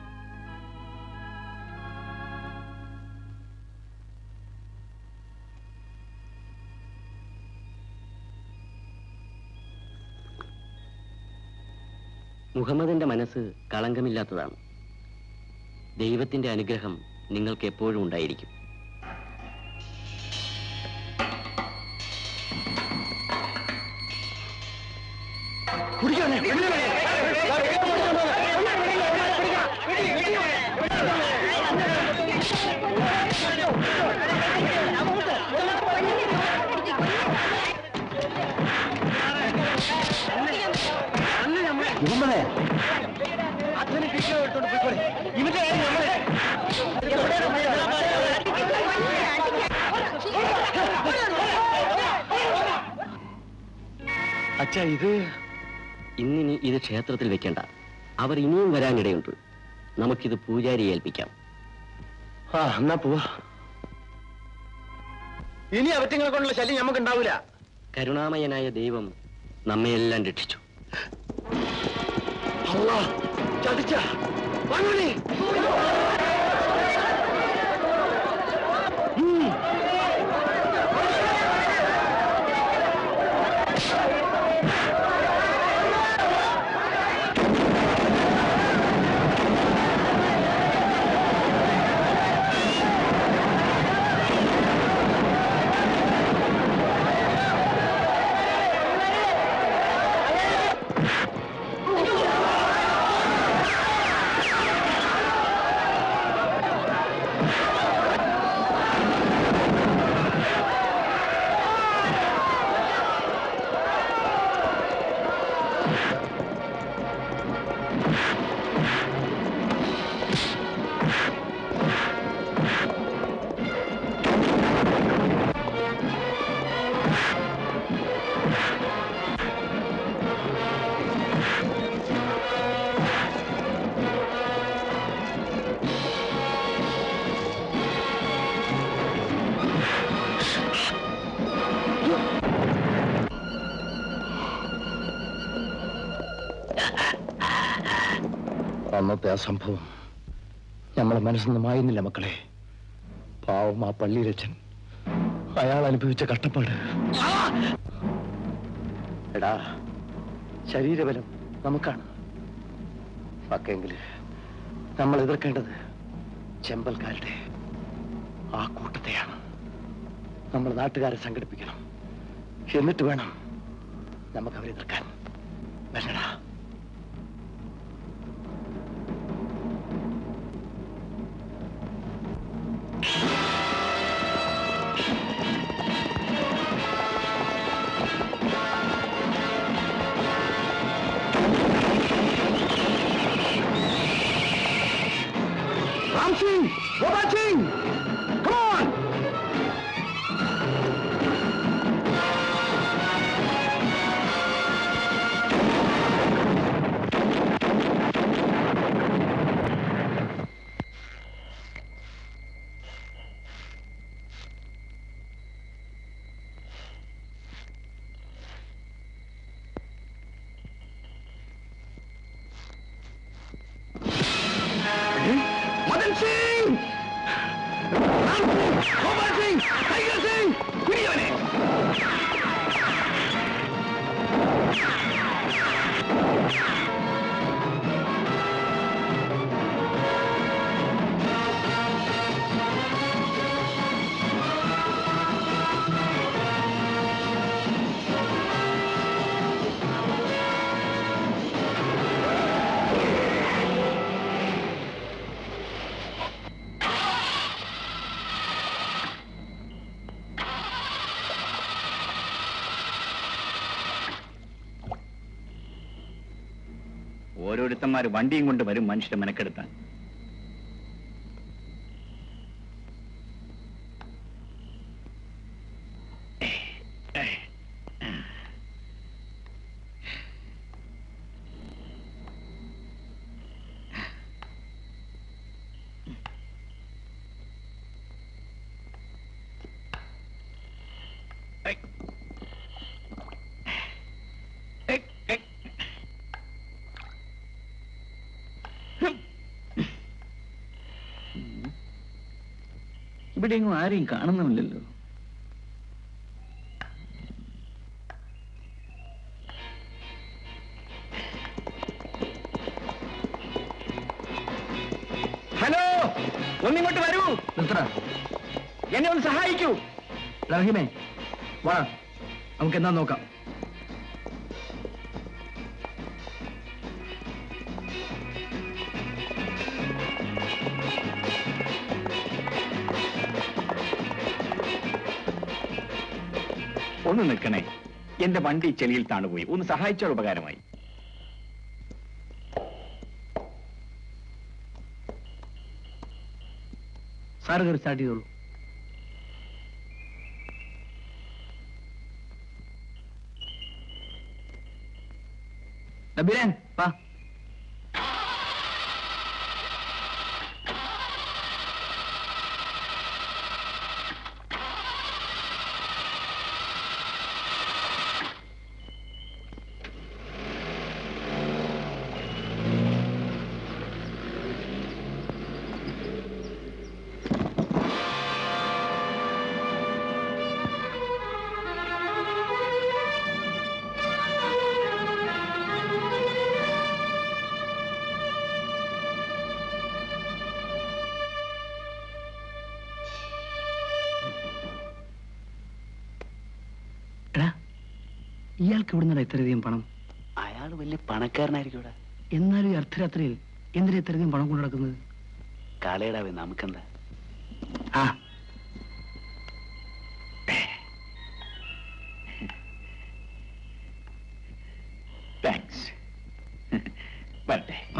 മുഹമ്മദിന്റെ മനസ്സ് കളങ്കമില്ലാത്തതാണ് ദൈവത്തിന്റെ അനുഗ്രഹം നിങ്ങൾക്ക് എപ്പോഴും ഉണ്ടായിരിക്കും മുഹമ്മദേ അച്ഛന് കിട്ടിയോ എടുത്തോണ്ട് പോയിക്കോളെ ഇവന്റെ കാര്യം നമ്മളെ അച്ഛാ ഇത് ഇന്നിനി ഇത് ക്ഷേത്രത്തിൽ വെക്കണ്ട അവർ ഇനിയും വരാനിടയുണ്ട് നമുക്കിത് പൂജാരിയെ ഏൽപ്പിക്കാം ആ എന്നാ പോവാ ഇനി അവറ്റങ്ങളെ കൊണ്ടുള്ള ശല്യം നമുക്ക് ഉണ്ടാവില്ല കരുണാമയനായ ദൈവം നമ്മയെല്ലാം രക്ഷിച്ചു അല്ലാ ചതിച്ച വന്നോളി അന്നത്തെ ആ സംഭവം നമ്മളെ മനസ്സിന്ന് മായുന്നില്ല മക്കളെ പാവം ആ പള്ളിയിലച്ഛൻ അയാൾ അനുഭവിച്ച കഷ്ടപ്പാട് എടാ ശരീരബലം നമുക്കാണ് പക്കെങ്കിൽ നമ്മൾ എതിർക്കേണ്ടത് ചെമ്പൽക്കാരുടെ ആ കൂട്ടത്തെയാണ് നമ്മൾ നാട്ടുകാരെ സംഘടിപ്പിക്കണം എന്നിട്ട് വേണം നമുക്ക് അവരെ എതിർക്കാൻ വരണടാ Ram Singh! Gopal Singh! Come on! ഓരോരുത്തന്മാർ വണ്ടിയും കൊണ്ട് വരും മനുഷ്യരെ മെനക്കെടുത്താൻ ഇവിടെ എങ്ങും ആരെയും കാണുന്നുമില്ലല്ലോ ഹലോ ഒന്നിങ്ങോട്ട് വരൂ നിർത്തറ എന്നെ ഒന്ന് സഹായിക്കൂ റഹീമേ വാ നമുക്ക് എന്നാ നോക്കാം ഒന്ന് നിൽക്കണേ എന്റെ വണ്ടി ചെളിയിൽ താണുപോയി ഒന്ന് സഹായിച്ചാൽ ഉപകാരമായി സാറ് കയറി സ്റ്റാർട്ട് ചെയ്തോളൂ നബീലൻ വാ എടാ ഇയാൾക്ക് എവിടുന്നടാ ഇത്രയധികം പണം അയാൾ വലിയ പണക്കാരനായിരിക്കും ഇവിടെ എന്നാലും ഈ അർദ്ധരാത്രിയിൽ എന്തിനാ ഇത്രയധികം പണം കൊണ്ടു നടക്കുന്നത് കാലയിടാവേ നമുക്കെന്താ ആ താങ്ക്സ് വരട്ടെ ആ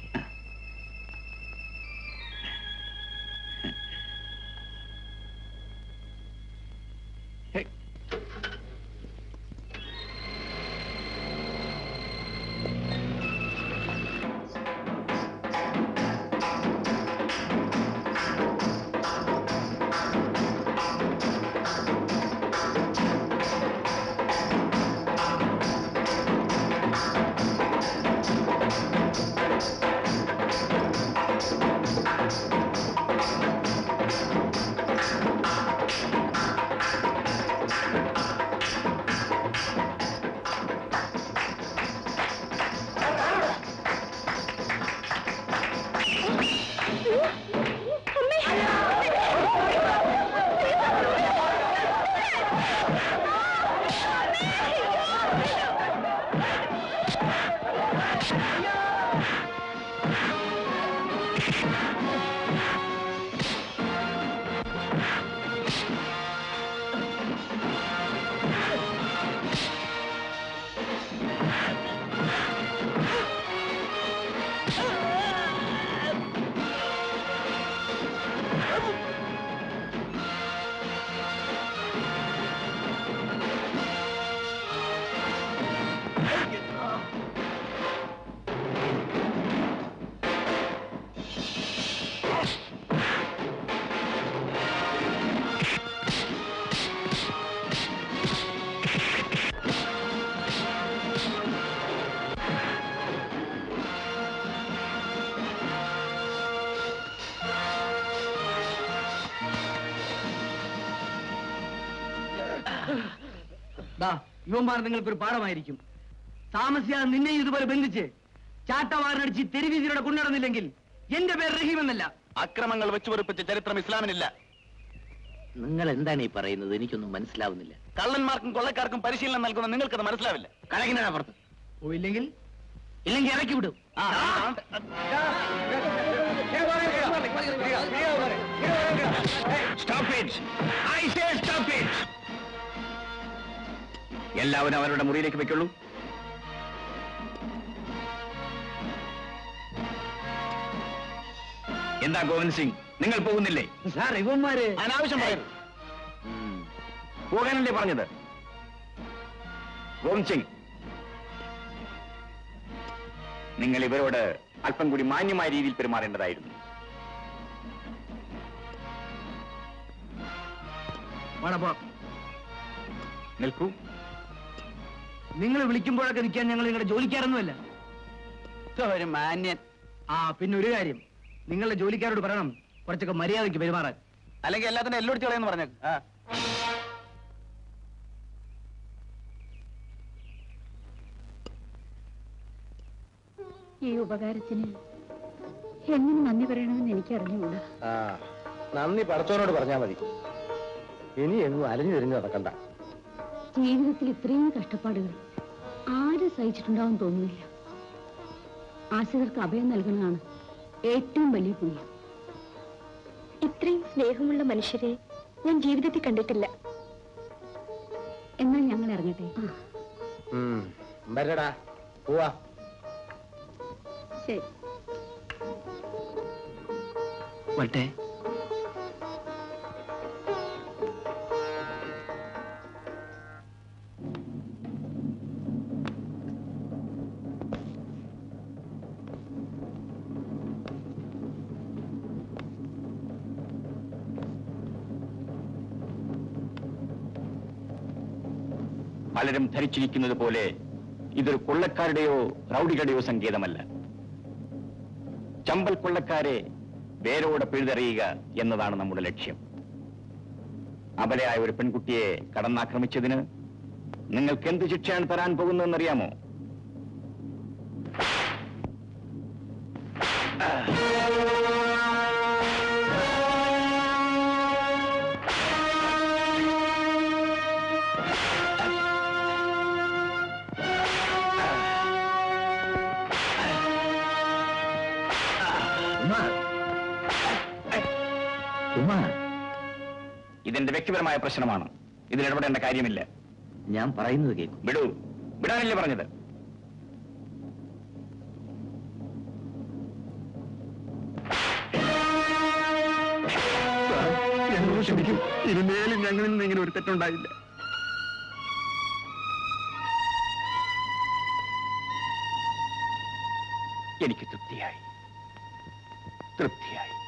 ദാ യുവന്മാർ നിങ്ങൾക്കൊരു പാഠമായിരിക്കും താമസിയാതെ നിന്നെയും ഇതുപോലെ ബന്ധിച്ച് ചാട്ടവാറിനടിച്ച് തെരുവീതിയുടെ കൊണ്ടുനടന്നില്ലെങ്കിൽ എന്റെ പേര് റഹീം എന്നല്ല അക്രമങ്ങൾ വെച്ചുപൊറിപ്പിച്ച ചരിത്രം ഇസ്ലാമിനില്ല നിങ്ങൾ എന്താണ് ഈ പറയുന്നത് എനിക്കൊന്നും മനസ്സിലാവുന്നില്ല കള്ളന്മാർക്കും കൊള്ളക്കാർക്കും പരിശീലനം നൽകുന്ന നിങ്ങൾക്കത് മനസ്സിലാവില്ല കലകിനാ പുറത്ത് ഓ ഇല്ലെങ്കിൽ ഇല്ലെങ്കിൽ ഇറക്കി വിടും stop it I say stop it എല്ലാവരും അവരുടെ മുറിയിലേക്ക് വെക്കുള്ളൂ എന്താ ഗോവിന്ദ് സിംഗ് നിങ്ങൾ പോകുന്നില്ലേ സാർ ഇവന്മാര് അനാവശ്യം പറയുന്നു പോകാനല്ലേ പറഞ്ഞത് ഗോവിന്ദ് സിംഗ് നിങ്ങൾ ഇവരോട് അല്പം കൂടി മാന്യമായ രീതിയിൽ പെരുമാറേണ്ടതായിരുന്നു വേണപ്പോ നിൽക്കൂ നിങ്ങൾ വിളിക്കുമ്പോഴൊക്കെ നിൽക്കാൻ ഞങ്ങൾ നിങ്ങളുടെ ജോലിക്കാരൊന്നുമല്ല ഒരു മാന്യൻ ആ പിന്നെ ഒരു കാര്യം നിങ്ങളുടെ ജോലിക്കാരോട് പറയണം കുറച്ചൊക്കെ മര്യാദയ്ക്ക് പെരുമാറാൻ അല്ലെങ്കിൽ എല്ലാത്തിനും എല്ലാം എടുത്ത് കളയെന്ന് പറഞ്ഞു ഈ ഉപകാരത്തിന് എങ്ങനെ നന്ദി പറയണമെന്ന് എനിക്ക് അറിഞ്ഞുകൂടാ ആ നന്ദി പടച്ചോനോട് പറഞ്ഞാ മതി ഇനി എങ്ങും അലഞ്ഞു തിരിഞ്ഞ് നടക്കണ്ട ജീവിതത്തിൽ ഇത്രയും കഷ്ടപ്പാടുകൾ ആരും സഹിച്ചിട്ടുണ്ടാവും തോന്നുന്നില്ല ആശ്രിതർക്ക് അഭയം നൽകുന്നതാണ് ഏറ്റവും വലിയ പുണ്യം ഇത്രയും സ്നേഹമുള്ള മനുഷ്യരെ ഞാൻ ജീവിതത്തിൽ കണ്ടിട്ടില്ല എന്നാൽ ഞങ്ങൾ ഇറങ്ങട്ടെ ഉം. വരടാ പോവാ ശരി വട്ടെ പലരും ധരിച്ചിരിക്കുന്നത് പോലെ ഇതൊരു കൊള്ളക്കാരുടെയോ റൗഡികളുടെയോ സങ്കേതമല്ല ചമ്പൽ കൊള്ളക്കാരെ വേരോടെ പിഴുതെറിയുക എന്നതാണ് നമ്മുടെ ലക്ഷ്യം അബലയായ ഒരു പെൺകുട്ടിയെ കടന്നാക്രമിച്ചതിന് നിങ്ങൾക്ക് എന്ത് ശിക്ഷയാണ് തരാൻ പോകുന്നതെന്നറിയാമോ ഇതെന്റെ വ്യക്തിപരമായ പ്രശ്നമാണ് ഇതിൽ ഇടപെടേണ്ട കാര്യമില്ല ഞാൻ പറയുന്നത് കേൾക്കും വിടൂ വിടാനല്ലേ പറഞ്ഞത് ഞങ്ങൾ ക്ഷമിക്കും ഇനിമേലും ഞങ്ങളിൽ നിന്ന് ഇങ്ങനെ ഒരു തെറ്റുണ്ടായില്ല എനിക്ക് തൃപ്തിയായി തൃപ്തിയായി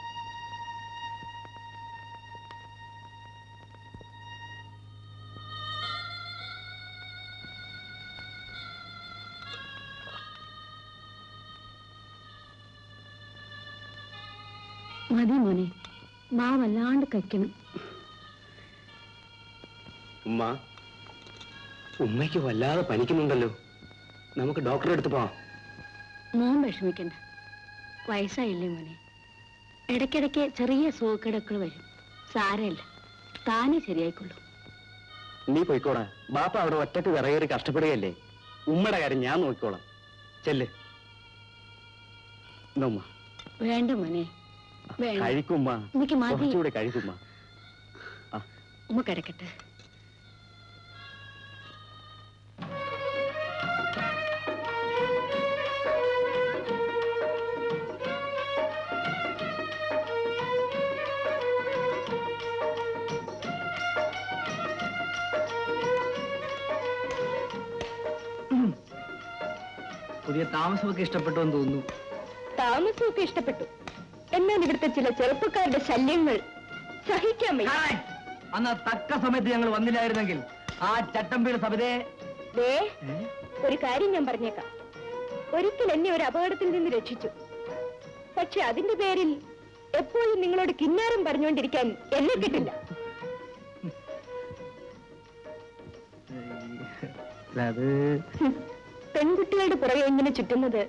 മതി മോനെ മാ വല്ലാണ്ട് കഴിക്കണം ഉമ്മ ഉമ്മയ്ക്ക് വല്ലാതെ പനിക്കുന്നുണ്ടല്ലോ നമുക്ക് ഡോക്ടറെ അടുത്ത് പോവാം മോൻ വിഷമിക്കണ്ട വയസ്സായില്ലേ മോനെ ഇടയ്ക്കിടയ്ക്ക് ചെറിയ സുഖക്കിടക്കൾ വരും സാരമില്ല താനേ ശരിയായിക്കൊള്ളൂ നീ പോയിക്കോടാ ബാപ്പ അവിടെ ഒറ്റക്ക് വിറയേറി കഷ്ടപ്പെടുകയല്ലേ ഉമ്മയുടെ കാര്യം ഞാൻ നോക്കിക്കോളാം ചെല്ല് എന്നാ ഉമ്മ വേണ്ട മോനെ വേണ്ട കഴിക്കുമ്മ എനിക്ക് മതി കുറച്ചുകൂടെ കഴിക്കുമ്മ ഉമ്മ കിടക്കട്ടെ പുതിയ താമസമൊക്കെ ഇഷ്ടപ്പെട്ടു എന്ന് തോന്നുന്നു താമസമൊക്കെ ഇഷ്ടപ്പെട്ടു എന്നാൽ ഇവിടുത്തെ ചില ചെറുപ്പക്കാരുടെ ശല്യങ്ങൾ സഹിക്കാൻ വയ്യ Correct. അന്ന് തക്ക സമയത്ത് ഞങ്ങൾ വന്നില്ലായിരുന്നെങ്കിൽ ആ ചട്ടമ്പിയുടെ സഭയെ ദേ, ഒരു കാര്യം ഞാൻ പറഞ്ഞേക്കാം ഒരിക്കൽ എന്നെ ഒരു അപകടത്തിൽ നിന്ന് രക്ഷിച്ചു പക്ഷെ അതിന്റെ പേരിൽ എപ്പോഴും നിങ്ങളോട് കിന്നാരം പറഞ്ഞുകൊണ്ടിരിക്കാൻ എന്നെ കിട്ടില്ല അത് ഹും, പെൺകുട്ടികളുടെ പുറകെ ഇങ്ങനെ ചുറ്റുന്നത്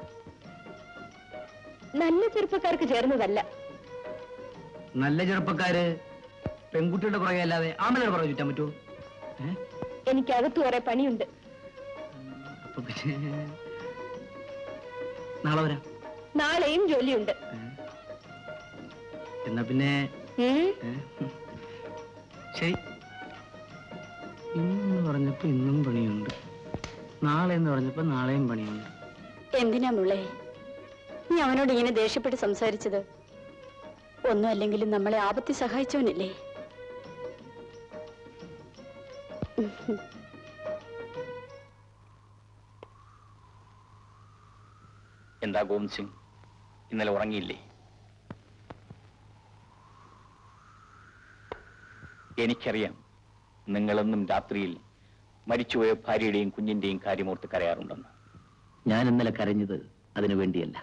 നല്ല ചെറുപ്പക്കാർക്ക് ചേർന്നതല്ല നല്ല ചെറുപ്പക്കാര് പെൺകുട്ടിയുടെ പുറകെ അല്ലാതെ ആമ്പലയുടെ പുറകെ ചുറ്റാൻ പറ്റുമോ ഏ? എനിക്ക് അകത്ത് കുറെ പണിയുണ്ട് അപ്പൊ പിന്നെ നാളെ വരാം നാളെയും ജോലിയുണ്ട് എന്നാ പിന്നെ ഉം? ഏ? ശരി ഇന്ന് പറഞ്ഞപ്പോ ഇന്നും പണിയുണ്ട് നാളെ എന്ന് പറഞ്ഞപ്പോ നാളെയും പണിയുണ്ട് എന്തിനാ മുള്ളേ നീ അവനോട് ഇങ്ങനെ ദേഷ്യപ്പെട്ട് സംസാരിച്ചത് ഒന്നും അല്ലെങ്കിലും നമ്മളെ ആപത്തി സഹായിച്ചവനില്ലേ എന്താ ഗോവിന്ദ് സിംഗ് ഇന്നലെ ഉറങ്ങിയില്ലേ എനിക്കറിയാം നിങ്ങളെന്നും രാത്രിയിൽ മരിച്ചുപോയ ഭാര്യയുടെയും കുഞ്ഞിന്റെയും കാര്യമോർത്ത് കരയാറുണ്ടെന്ന് ഞാൻ ഇന്നലെ കരഞ്ഞത് അതിനു വേണ്ടിയല്ല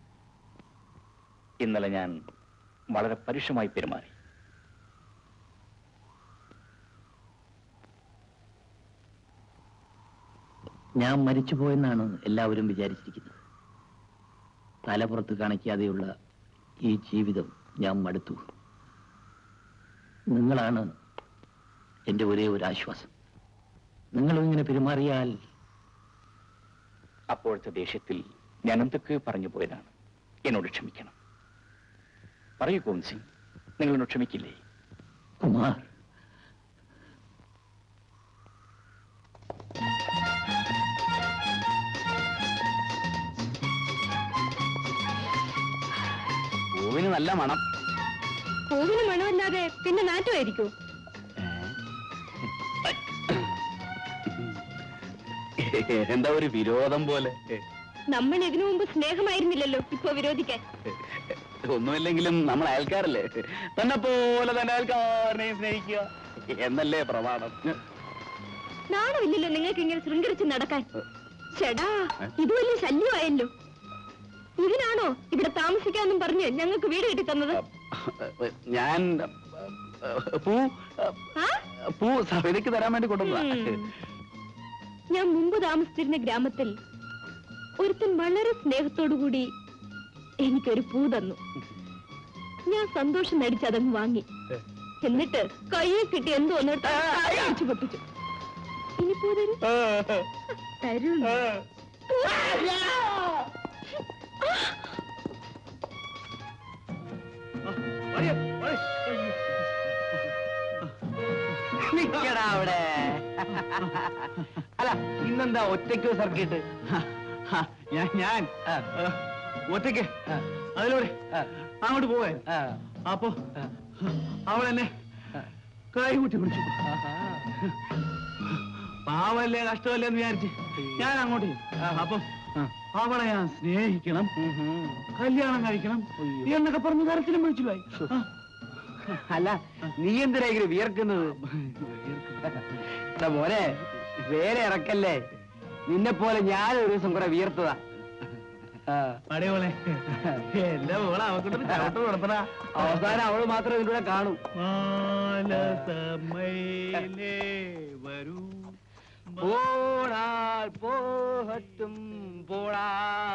ഇന്നലെ ഞാൻ വളരെ പരുഷമായി പെരുമാറി ഞാൻ മരിച്ചുപോയെന്നാണ് എല്ലാവരും വിചാരിച്ചിരിക്കുന്നത് തലപ്പുറത്ത് കാണിക്കാതെയുള്ള ഈ ജീവിതം ഞാൻ മടുത്തു നിങ്ങളാണ് എൻ്റെ ഒരേ ഒരു ആശ്വാസം നിങ്ങളും ഇങ്ങനെ പെരുമാറിയാൽ അപ്പോഴത്തെ ദേഷ്യത്തിൽ ഞാൻ എന്തൊക്കെ പറഞ്ഞു പോയതാണ് എന്നോട് ക്ഷമിക്കണം പറയൂ ഗോവിന്ദ് സിംഗ് നിങ്ങളോട് ക്ഷമിക്കില്ലേ കുമാർ പൂവിന് നല്ല മണം പൂവിന് മണമല്ലാതെ പിന്നെ നാറ്റമായിരിക്കൂ എന്താ ഒരു വിരോധം പോലെ നമ്മൾ ഇതിനു മുമ്പ് സ്നേഹമായിരുന്നില്ലല്ലോ ഇപ്പൊ വിരോധിക്കാൻ ഒന്നുമില്ലെങ്കിലും നമ്മൾ അയൽക്കാരല്ലേ തന്നെ പോലെ തന്നെ അയൽക്കാരനെ സ്നേഹിക്കുക എന്നല്ലേ പ്രമാണം നാണമില്ലല്ലോ നിങ്ങൾക്ക് ഇങ്ങനെ ശൃംഗരിച്ച് നടക്കാൻ ചേടാ ഇത് വലിയ ശല്യമായല്ലോ ഇതിനാണോ ഇവിടെ താമസിക്കാന്നും പറഞ്ഞ് ഞങ്ങൾക്ക് വീട് കെട്ടി തന്നത് ഞാൻ പൂ ആ? പൂ സവിതയ്ക്ക് തരാൻ വേണ്ടി കൊണ്ടുവന്നതാ ഉം. ഞാൻ മുമ്പ് താമസിച്ചിരുന്ന ഗ്രാമത്തിൽ ഒരുത്തൻ വളരെ സ്നേഹത്തോടുകൂടി എനിക്കൊരു പൂ തന്നു ഞാൻ സന്തോഷം നടിച്ച് അതങ്ങ് വാങ്ങി എന്നിട്ട് കയ്യിൽ കിട്ടി എന്തോ ഒന്നിട്ട് അടിച്ചു പൊട്ടിച്ചു ഇനി പൂ തരൂ തരൂ നിക്കടാ അവിടെ അല്ല ഇന്നെന്താ ഒറ്റയ്ക്ക് സർക്കിട്ട് ഞാൻ ഞാൻ ഒറ്റയ്ക്ക് അതിലൂടെ അങ്ങോട്ട് പോവേ അപ്പൊ അവൾ എന്നെ കൈകൂട്ടി പിടിച്ചു പാവല്ലേ കഷ്ടമല്ലേ എന്ന് വിചാരിച്ച് ഞാൻ അങ്ങോട്ട് ചെന്നു. അപ്പം അവളെ ഞാൻ സ്നേഹിക്കണം കല്യാണം കഴിക്കണം എന്നൊക്കെ പറഞ്ഞ് കരച്ചിലും വിളിച്ചില്ലായി അല്ല നീ എന്തിനാ ഇങ്ങനെ വിയർക്കുന്നത് എടാ മോനെ വേറെ ഇറക്കല്ലേ നിന്നെ പോലെ ഞാൻ ഒരു ദിവസം കുറെ വിയർത്തതാ അടിയോളെ എന്റെ മോളെ അവക്കൊണ്ടൊരു ചവിട്ട് കൊടുത്തടാ അവസാനം അവള് മാത്രമേ ഇതിലൂടെ കാണൂ മാനസമയിലേ വരൂ പോടാൽ പോഹട്ടും പോടാ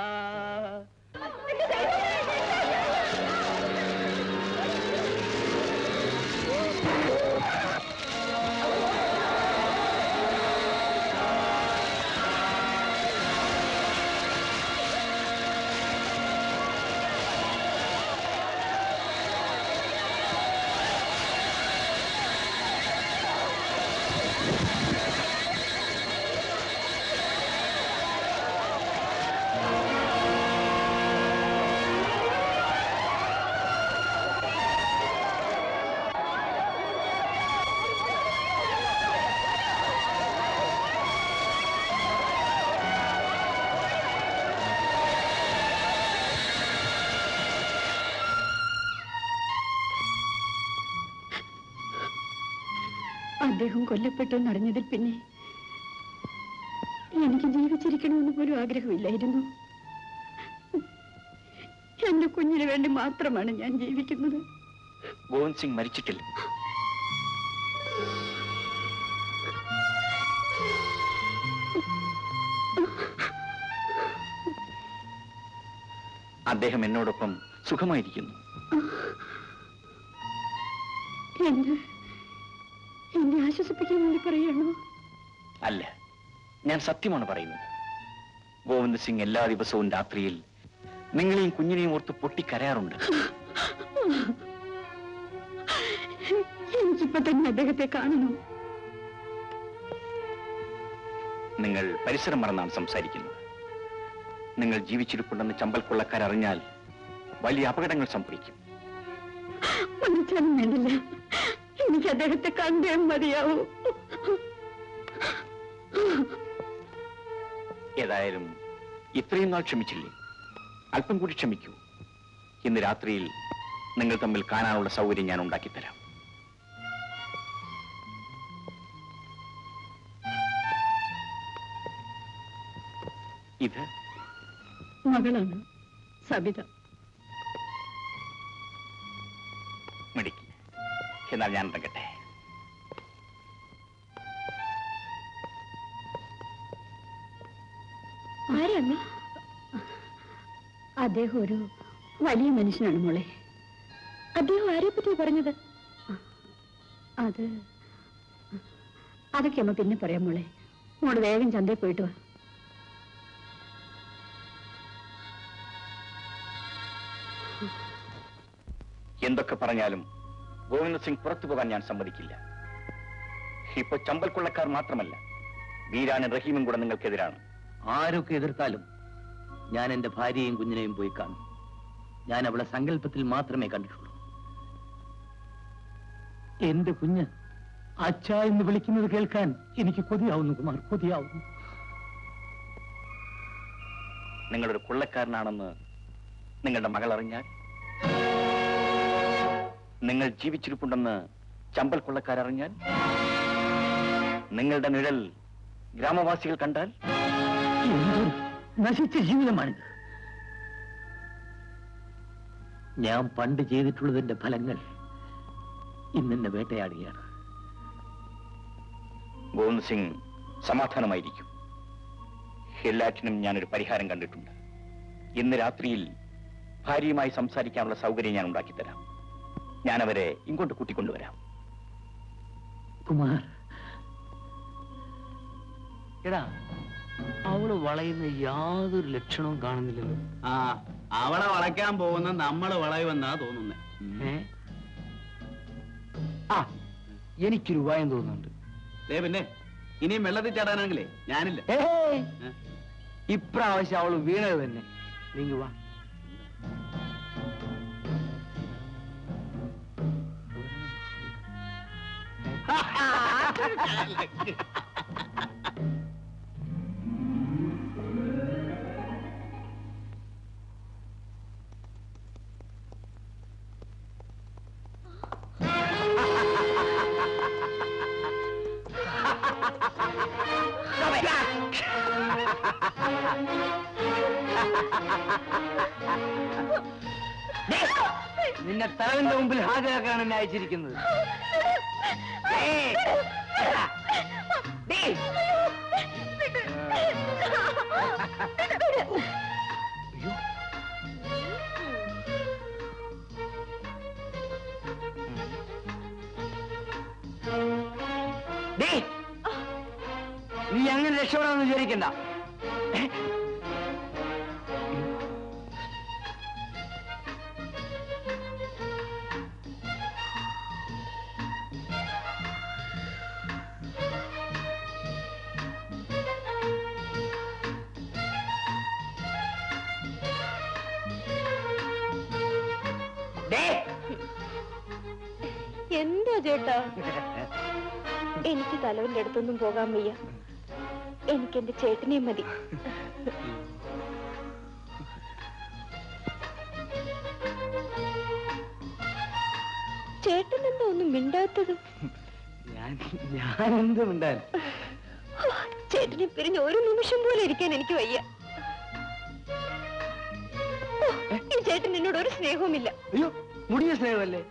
അദ്ദേഹം കൊല്ലപ്പെട്ടു എന്നറിഞ്ഞതിൽ പിന്നെ എനിക്ക് ജീവിച്ചിരിക്കണമെന്ന് പോലും ആഗ്രഹമില്ലായിരുന്നു എന്റെ കുഞ്ഞിന് വേണ്ടി മാത്രമാണ് ഞാൻ ജീവിക്കുന്നത് ഗോവിന്ദ് സിംഗ് മരിച്ചിട്ടില്ല അദ്ദേഹം എന്നോടൊപ്പം സുഖമായിരിക്കുന്നു എന്നെ എന്നെ ആശ്വസിപ്പിക്കാൻ വേണ്ടി പറയാണോ അല്ല ഞാൻ സത്യമാണ് പറയുന്നത് ഗോവിന്ദ് സിംഗ് എല്ലാ ദിവസവും രാത്രിയിൽ നിങ്ങളെയും കുഞ്ഞിനെയും ഓർത്ത് പൊട്ടിക്കരയാറുണ്ട് എനിക്കിപ്പോ തന്നെ അദ്ദേഹത്തെ കാണണം നിങ്ങൾ പരിസരം മറന്നാണ് സംസാരിക്കുന്നത് നിങ്ങൾ ജീവിച്ചിരിപ്പുണ്ടെന്ന് ചമ്പൽ കൊള്ളക്കാർ അറിഞ്ഞാൽ വലിയ അപകടങ്ങൾ സംഭവിക്കും മരിച്ചാലും വേണ്ടില്ല എനിക്ക് അദ്ദേഹത്തെ കണ്ടേ മതിയാവൂ ഏതായാലും ഇത്രയും നാൾ ക്ഷമിച്ചില്ലേ അല്പം കൂടി ക്ഷമിക്കൂ ഇന്ന് രാത്രിയിൽ നിങ്ങൾ തമ്മിൽ കാണാനുള്ള സൗകര്യം ഞാൻ ഉണ്ടാക്കിത്തരാം ഇത് മകളാണ് സബിത മിടിക്ക് എന്നാൽ ഞാൻ ഇറങ്ങട്ടെ ആരാണ് അദ്ദേഹം ഒരു വലിയ മനുഷ്യനാണ് മോളെ അദ്ദേഹം ആരെ പറ്റി പറഞ്ഞത് അത് അതൊക്കെ അമ്മ പിന്നെ പറയാം മോളെ മോള് വേഗം ചന്തയിൽ പോയിട്ട് വാ എന്തൊക്കെ പറഞ്ഞാലും ഗോവിന്ദ സിംഗ് പുറത്തു പോകാൻ ഞാൻ സമ്മതിക്കില്ല ഇപ്പൊ ചമ്പൽ കൊള്ളക്കാർ മാത്രമല്ല വീരാനും റഹീമും കൂടെ നിങ്ങൾക്കെതിരാണ് ആരൊക്കെ എതിർത്താലും ഞാൻ എന്റെ ഭാര്യയും കുഞ്ഞിനെയും പോയി കാണും ഞാൻ അവളെ സങ്കല്പത്തിൽ മാത്രമേ കണ്ടിട്ടുള്ളൂ എന്റെ കുഞ്ഞ് അച്ഛ എന്ന് വിളിക്കുന്നത് കേൾക്കാൻ എനിക്ക് കൊതിയാവുന്നു കുമാർ കൊതിയാവുന്നു നിങ്ങളൊരു കൊള്ളക്കാരനാണെന്ന് നിങ്ങളുടെ മകൾ അറിഞ്ഞാൽ നിങ്ങൾ ജീവിച്ചിരിപ്പുണ്ടെന്ന് ചമ്പൽ കൊള്ളക്കാരറിഞ്ഞാൽ നിങ്ങളുടെ നിഴൽ ഗ്രാമവാസികൾ കണ്ടാൽ എന്തൊരു നശിച്ച ജീവിതമാണിത് ഞാൻ പണ്ട് ചെയ്തിട്ടുള്ളതിന്റെ ഫലങ്ങൾ ഇന്നെന്നെ വേട്ടയാടുകയാണ് ഗോവിന്ദ് സിംഗ് സമാധാനമായിരിക്കും എല്ലാറ്റിനും ഞാനൊരു പരിഹാരം കണ്ടിട്ടുണ്ട് ഇന്ന് രാത്രിയിൽ ഭാര്യയുമായി സംസാരിക്കാനുള്ള സൗകര്യം ഞാൻ ഉണ്ടാക്കിത്തരാം ഞാൻ അവരെ ഇങ്ങോട്ട് കൂട്ടിക്കൊണ്ടുവരാം കുമാർ എടാ അവള് വളയുന്ന യാതൊരു ലക്ഷണവും കാണുന്നില്ലല്ലോ ആ അവളെ വളയ്ക്കാൻ പോകുന്ന നമ്മള് വളയുമെന്നാ തോന്നുന്നേ ഏ? ആ എനിക്കൊരു ഉപായം തോന്നുന്നുണ്ട് ദേ പിന്നെ ഇനിയും വെള്ളത്തിൽ ചാടാനാണെങ്കിലേ ഞാനില്ല ഏയ്! ഇപ്രാവശ്യം അവള് വീണത് തന്നെ നീങ്ങി വാ നിന്നെ തലവിന്റെ മുമ്പിൽ ഹാജരാക്കാണ് എന്നെ അയച്ചിരിക്കുന്നത് ഏയ്! ഡേയ്! അയ്യോ. ഡേയ്! നീ അങ്ങനെ രക്ഷപ്പെടാമെന്ന് വിചാരിക്കണ്ട ഏ? എന്താ ചേട്ടാ എനിക്ക് തലവന്റെ അടുത്തൊന്നും പോകാൻ വയ്യ എനിക്ക് എന്റെ ചേട്ടനെ മതി ചേട്ടൻ എന്താ ഒന്നും മിണ്ടാത്തത് ഞാൻ ഞാൻ എന്ത് മിണ്ടാൻ ചേട്ടനെ പിരിഞ്ഞ് ഒരു നിമിഷം പോലും ഇരിക്കാൻ എനിക്ക് വയ്യ ഓ, ഈ ചേട്ടൻ എന്നോട് ഒരു സ്നേഹവുമില്ല അയ്യോ മുടിയ സ്നേഹമല്ലേ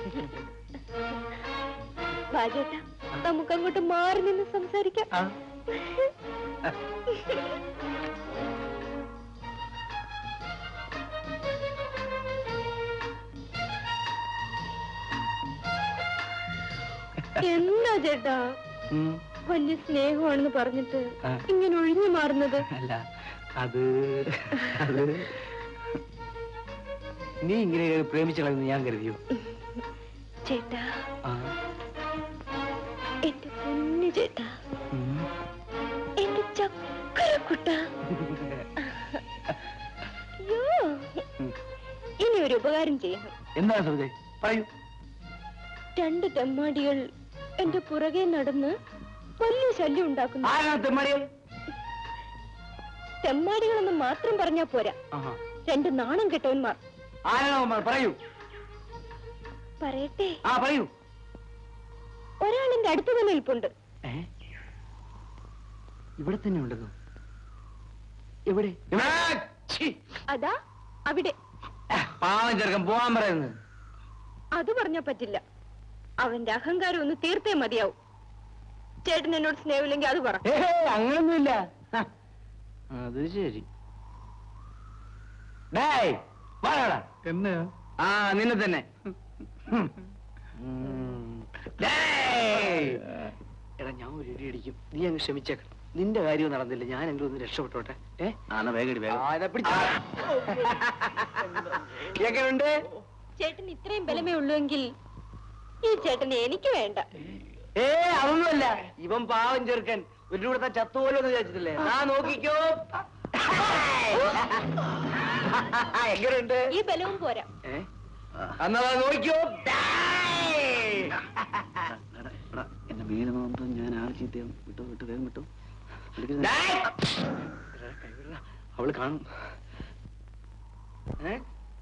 വാ ചേട്ടാ നമുക്ക് അങ്ങോട്ട് മാറി നിന്ന് സംസാരിക്കാം ആ. എന്താ ചേട്ടാ ഉം. വലിയ സ്നേഹമാണെന്ന് പറഞ്ഞിട്ട് ആ. ഇങ്ങനെ ഒഴിഞ്ഞു മാറുന്നത് അല്ല അത് അത് നീ ഇങ്ങനെ പ്രേമിച്ചു കളയുന്നു ഞാൻ കരുതിയോ ചേട്ടാ ആ എന്റെ പൊന്നു ചേട്ടാ ഉം. എന്റെ ചക്കരക്കുട്ട അയ്യോ ഇനി ഒരു ഉപകാരം ചെയ്യണം എന്താ സുഹൃത്തെ പറയൂ രണ്ട് തെമ്മാടികൾ എന്റെ പുറകെ നടന്ന് വലിയ ശല്യം ഉണ്ടാക്കുന്നു ആരാണ് തെമ്മാടികൾ തെമ്മാടികളെന്ന് മാത്രം പറഞ്ഞാ പോരാ ആഹാ. രണ്ട് നാണം കെട്ടവന്മാർ ആരാണ് അവന്മാർ പറയൂ പറയട്ടെ ആ പറയൂ ഒരാൾ എന്റെ അടുത്ത് തന്നെ നിൽപ്പുണ്ട് ഏ? ഇവിടെ തന്നെ ഉണ്ടെന്നോ എവിടെ അതാ അവിടെ പാവം ചെറുക്കൻ പോവാൻ പറയുന്നത് അത് പറഞ്ഞാ പറ്റില്ല അവന്റെ അഹങ്കാരം ഒന്ന് തീർത്തേ മതിയാവും ചേട്ടൻ എന്നോട് സ്നേഹമില്ലെങ്കിൽ അത് പറ ഏ അങ്ങനൊന്നുമില്ല ഹ. അത് ശരി ഡേയ് വാടാ എന്നെ ആ നിന്നെ തന്നെ ഉം. ഉം. ഡേയ്. എടാ ഞാൻ ഒരു ഇടി അടിക്കും നീ അങ്ങ് ക്ഷമിച്ചേക്കണം നിന്റെ കാര്യം നടന്നില്ല ഞാൻ എങ്കിലും ഒന്ന് രക്ഷപ്പെട്ടോട്ടെ ഏ ആണ വേഗടി വേഗം ആ, ഇതാ പിടിച്ചോ. എങ്ങനുണ്ട് ചേട്ടൻ ഇത്രയും ബലമേ ഉള്ളൂവെങ്കിൽ ഈ ചേട്ടനെ എനിക്ക് വേണ്ട ഏ അതൊന്നുമല്ല ഇവൻ പാവം ചെറുക്കൻ ഒരു കൂടെ ചത്തുപോലും എന്ന് വിചാരിച്ചിട്ടില്ലേ ആ നോക്കിക്കോ എങ്ങനെയുണ്ട് ഈ ബലവും പോരാ ഏ എന്നാ ദാ നോക്കിക്കോ എന്നെ വീണ് നോക്കുമ്പോ ഞാൻ ആ ചീത്തയും വിട്ടു വിട്ടു വേഗം വിട്ടു ഡേയ്. അവള് കാണും ഏ?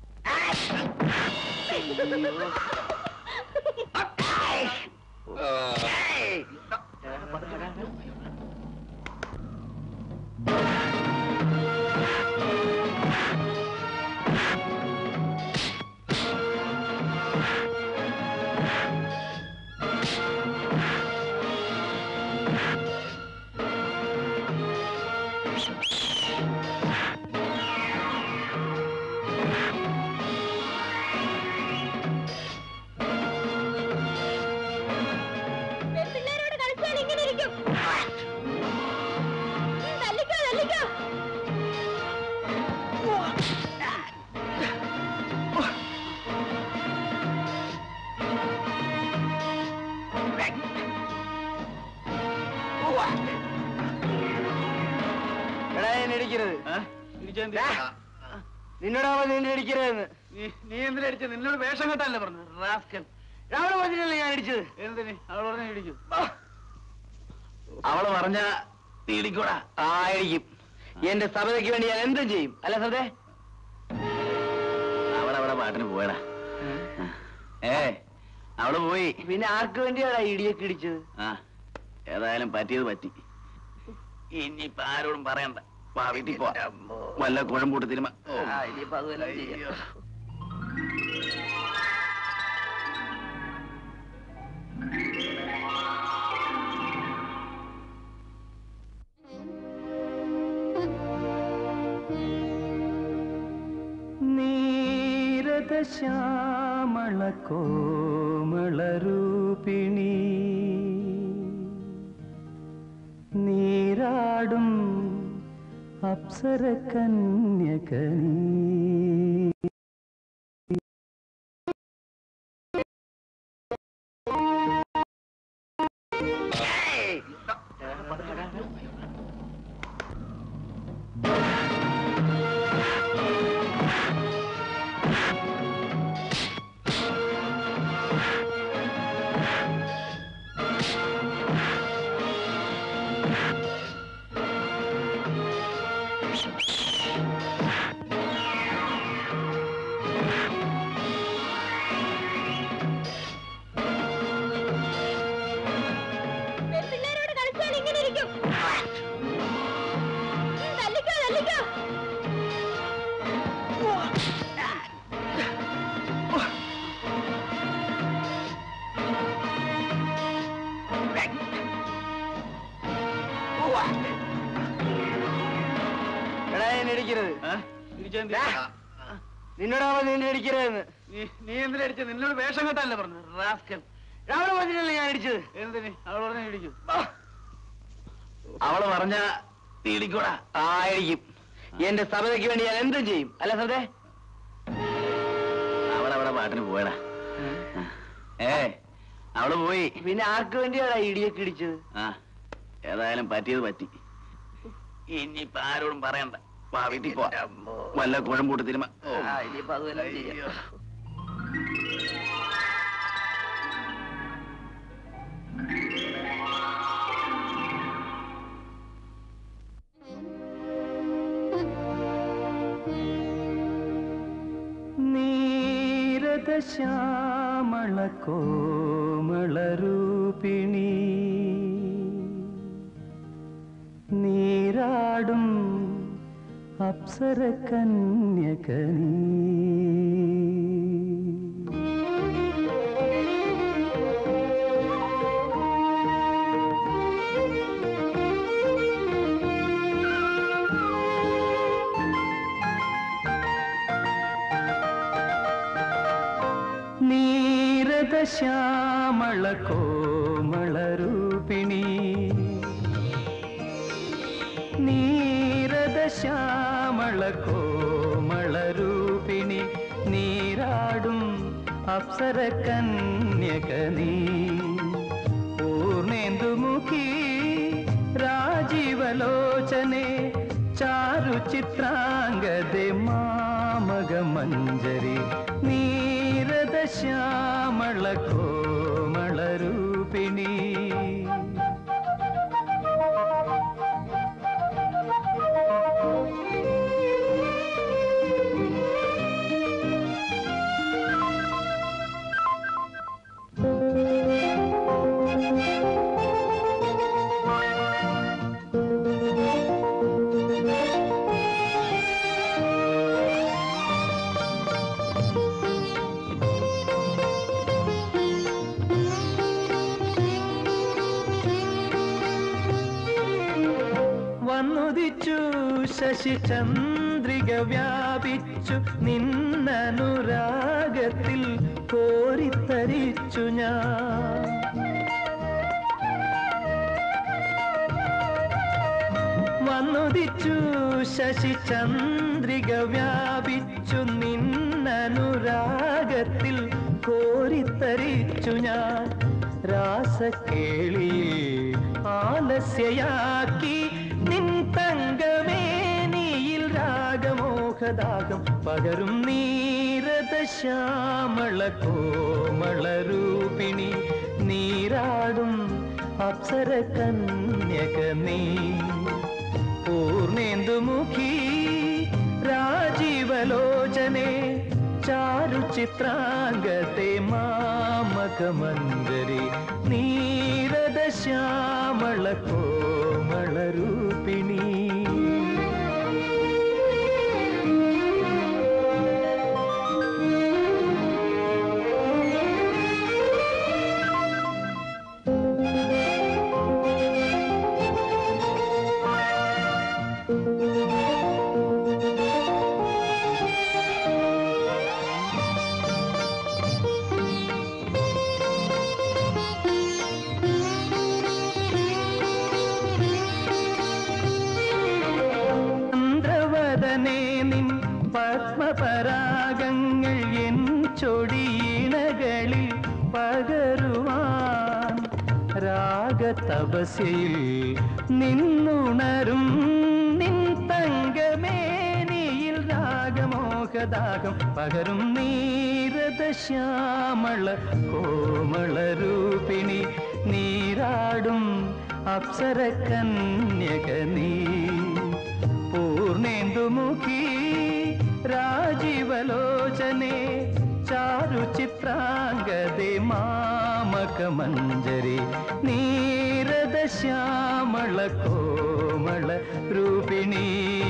പെൺപിള്ളേരോട് കളിച്ചാൽ ഇങ്ങനെ ഇരിക്കും തല്ലിക്കോ തല്ലിക്കോ എടാ എന്നെ ഇടിക്കരുത് ഡാ, നിന്നോടാ നിന്നെ ഇടിക്കരുതെന്ന് നീ എന്തിനാ അടിച്ചത് നിന്നോട് വേഷം കെട്ടല്ലേ പറഞ്ഞു റാസ്കൽ രാവിലെ പറഞ്ഞില്ലല്ലേ ഞാൻ ഇടിച്ചത് എന്തിന് അവൾ പറഞ്ഞ ഇടിച്ചു അവള് പറഞ്ഞ ഇടിക്കൂടാ ആ ഇടിക്കും എന്റെ സഭതയ്ക്ക് വേണ്ടി ഞാൻ എന്തും ചെയ്യും അല്ല സഭേ അവളവിടെ പാട്ടിന് പോയടാ ഏ അവള് പോയി പിന്നെ ആർക്ക് വേണ്ടിയാടാ ഇടിയൊക്കെ ഇടിച്ചത് ആ ഏതായാലും പറ്റിയത് പറ്റി ഇനിയിപ്പൊ ആരോടും പറയണ്ട വാ വീട്ടിൽ പോ വല്ല കുഴമ്പൂട്ട് തിരുമ ആ, ഇനിയിപ്പോ അതുമെല്ലാം ചെയ്യാം. നീരദശ്യാമള കോമളരൂപിണി നീരാടും അപ്സര കന്യകനീ പെൺപിള്ളേരോട് കളിച്ചാൽ ഇങ്ങനെ ഇരിക്കും തല്ലിക്കോ തല്ലിക്കോ എടാ എന്നെ ഇടിക്കരുത് ഡാ, നിന്നോടാ നിന്നെ ഇടിക്കരുതെന്ന് നീ നീ എന്തിനാ അടിച്ചത് നിന്നോട് വേഷം കെട്ടല്ലേ പറഞ്ഞു റാസ്കൽ രാവിലെ പറഞ്ഞില്ലല്ലേ ഞാൻ ഇടിച്ചത് എന്തിന് അവൾ പറഞ്ഞ ഇടിച്ചു അവള് പറഞ്ഞ ഇടിക്കൂടാ ആ ഇടിക്കും എന്റെ സഭതയ്ക്ക് വേണ്ടി ഞാൻ എന്തും ചെയ്യും അല്ല സഭേ അവളവിടെ പാട്ടിന് പോയടാ ഏ അവള് പോയി പിന്നെ ആർക്ക് വേണ്ടിയാടാ ഇടിയൊക്കെ ഇടിച്ചത് ആ ഏതായാലും പറ്റിയത് പറ്റി ഇനിയിപ്പൊ ആരോടും പറയണ്ട വാ വീട്ടിൽ പോ വല്ല കുഴമ്പൂട്ട് തിരുമ ആ ഇനിയിപ്പോ അതുമെല്ലാം ചെയ്യാം നീരദശ്യാമള കോമളരൂപിണി നീരാടും അപ്സര കന്യകനീ നീരദശ്യാമള കോമളരൂപിണി നീരദശ്യാമള കോമളരൂപിണി നീരാടും അപ്സര കന്യകനീ പൂർണേന്ദുമുഖി രാജീവലോചനെ ചാരു ചിത്രാംഗതെ മാമക മഞ്ജരി നീരദശ്യാമള കോമളരൂപിണി വന്നുദിച്ചു ശശിചന്ദ്രിക വ്യാപിച്ചു നിന്നനുരാഗത്തിൽ കോരിത്തരിച്ചു ഞാൻ വന്നുദിച്ചു ശശിചന്ദ്രിക വ്യാപിച്ചു നിന്നനുരാഗത്തിൽ കോരിത്തരിച്ചു ഞാൻ രാസക്കേളിയിൽ ആലസ്യയാക്കി നിൻ തങ്കമേനിയിൽ രാഗമോഹദാഗം പകരും നീരദ ശ്യാമള കോമളരൂപിണി നീരാടും അപ്സര കന്യക നീ പൂർണേന്ദുമുഖി രാജീവലോചനെ ചാരു ചിത്രാംഗത്തെ മാമക മഞ്ജരി നീരദ ശ്യാമള കോമളരൂപിണി ചന്ദ്രവദനേ നിൻ പത്മപരാഗങ്ങൾ എൻ ചൊടിയിണകളിൽ പകരുവാൻ രാഗതപസ്യയിൽ നിന്നുണരും നിൻ തങ്കമേനിയിൽ രാഗമോഹദാഗം പകരും നീരദ ശ്യാമള കോമളരൂപിണി നീരാടും അപ്സര കന്യക നീ പൂർണേന്ദുമുഖി രാജീവലോചനെ ചാരു ചിത്രാംഗതെ മാമക മഞ്ജരി നീരദ ശ്യാമള കോമള രൂപിണി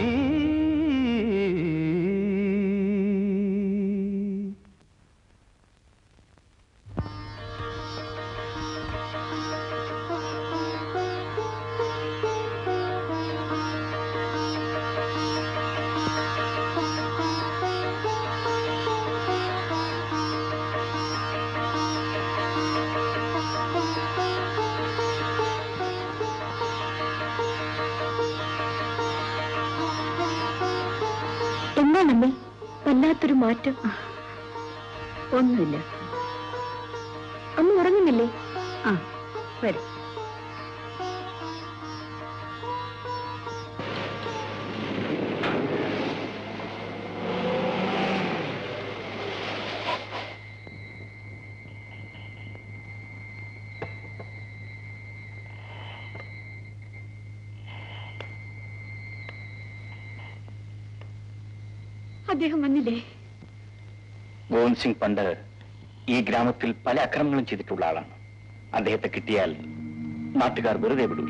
എന്താണമ്മേ വല്ലാത്തൊരു മാറ്റം ഒന്നുമില്ല അമ്മ ഉറങ്ങുന്നില്ലേ ആ വരും അദ്ദേഹം വന്നില്ലേ ഗോവിന്ദ് സിംഗ് പണ്ട് ഈ ഗ്രാമത്തിൽ പല അക്രമങ്ങളും ചെയ്തിട്ടുള്ള ആളാണ് അദ്ദേഹത്തെ കിട്ടിയാൽ നാട്ടുകാർ വെറുതെ വിടൂല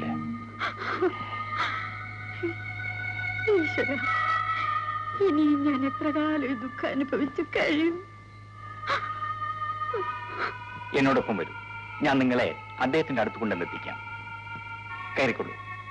ഈശ്വര ഇനിയും ഞാൻ എത്ര കാലം ഈ ദുഃഖം അനുഭവിച്ചു കഴിയും എന്നോടൊപ്പം വരൂ ഞാൻ നിങ്ങളെ അദ്ദേഹത്തിന്റെ അടുത്ത് കൊണ്ടെന്നെത്തിക്കാം കയറിക്കൊള്ളൂ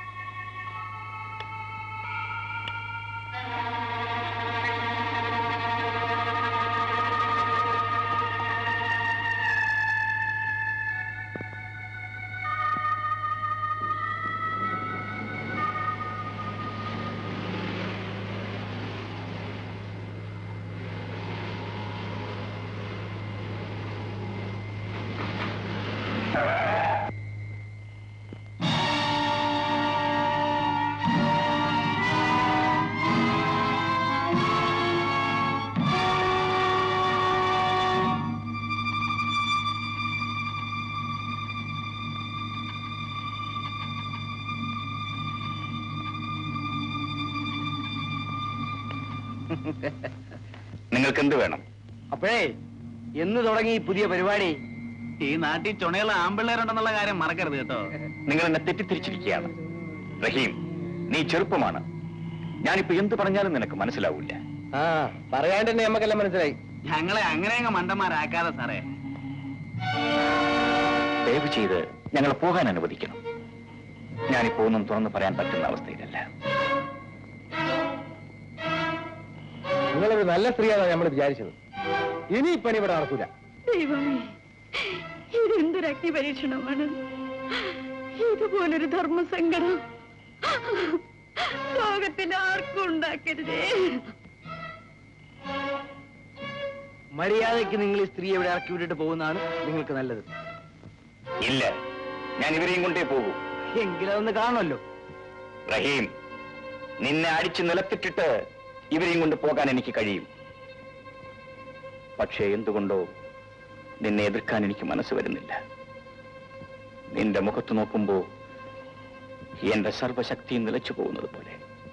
നിങ്ങൾക്ക് എന്ത് വേണം അപ്പോഴേ എന്ന് തുടങ്ങി ഈ പുതിയ പരിപാടി ഈ നാട്ടിൽ ചുണയുള്ള ആമ്പിള്ളേരുണ്ടെന്നുള്ള കാര്യം മറക്കരുത് കേട്ടോ നിങ്ങൾ എന്നെ തെറ്റിദ്ധരിച്ചിരിക്കുകയാണ് റഹീം നീ ചെറുപ്പമാണ് ഞാനിപ്പോ എന്ത് പറഞ്ഞാലും നിനക്ക് മനസ്സിലാവില്ല ആ പറയാണ്ട് തന്നെ നമുക്കെല്ലാം മനസ്സിലായി ഞങ്ങളെ അങ്ങനെ അങ്ങ് മണ്ടന്മാരാക്കാതെ സാറേ ദയവ് ചെയ്ത് ഞങ്ങളെ പോകാൻ അനുവദിക്കണം ഞാനിപ്പോ ഒന്നും തുറന്നു പറയാൻ പറ്റുന്ന അവസ്ഥയിലല്ല നിങ്ങളൊരു നല്ല സ്ത്രീയാണ് നമ്മൾ വിചാരിച്ചത് ഇനി ഈ പണി ഇവിടെ നടക്കൂല ദൈവമേ ഇതെന്തൊരു അഗ്നി പരീക്ഷണമാണ് ഇതുപോലൊരു ധർമ്മസങ്കടം ലോകത്തിൽ ആർക്കും ഉണ്ടാക്കരുതേ മര്യാദയ്ക്ക് നിങ്ങൾ ഈ സ്ത്രീയെ ഇവിടെ ഇറക്കി വിട്ടിട്ട് പോകുന്നതാണ് നിങ്ങൾക്ക് നല്ലത് ഇല്ല ഞാൻ ഇവരെയും കൊണ്ടേ പോകൂ എങ്കിലതൊന്ന് കാണുമല്ലോ റഹീം നിന്നെ അടിച്ചു നിലത്തിട്ടിട്ട് ഇവരെയും കൊണ്ട് പോകാൻ എനിക്ക് കഴിയും പക്ഷേ എന്തുകൊണ്ടോ നിന്നെ എതിർക്കാൻ എനിക്ക് മനസ്സ് വരുന്നില്ല നിന്റെ മുഖത്ത് നോക്കുമ്പോ എന്റെ സർവശക്തിയും നിലച്ചു പോകുന്നത് പോലെ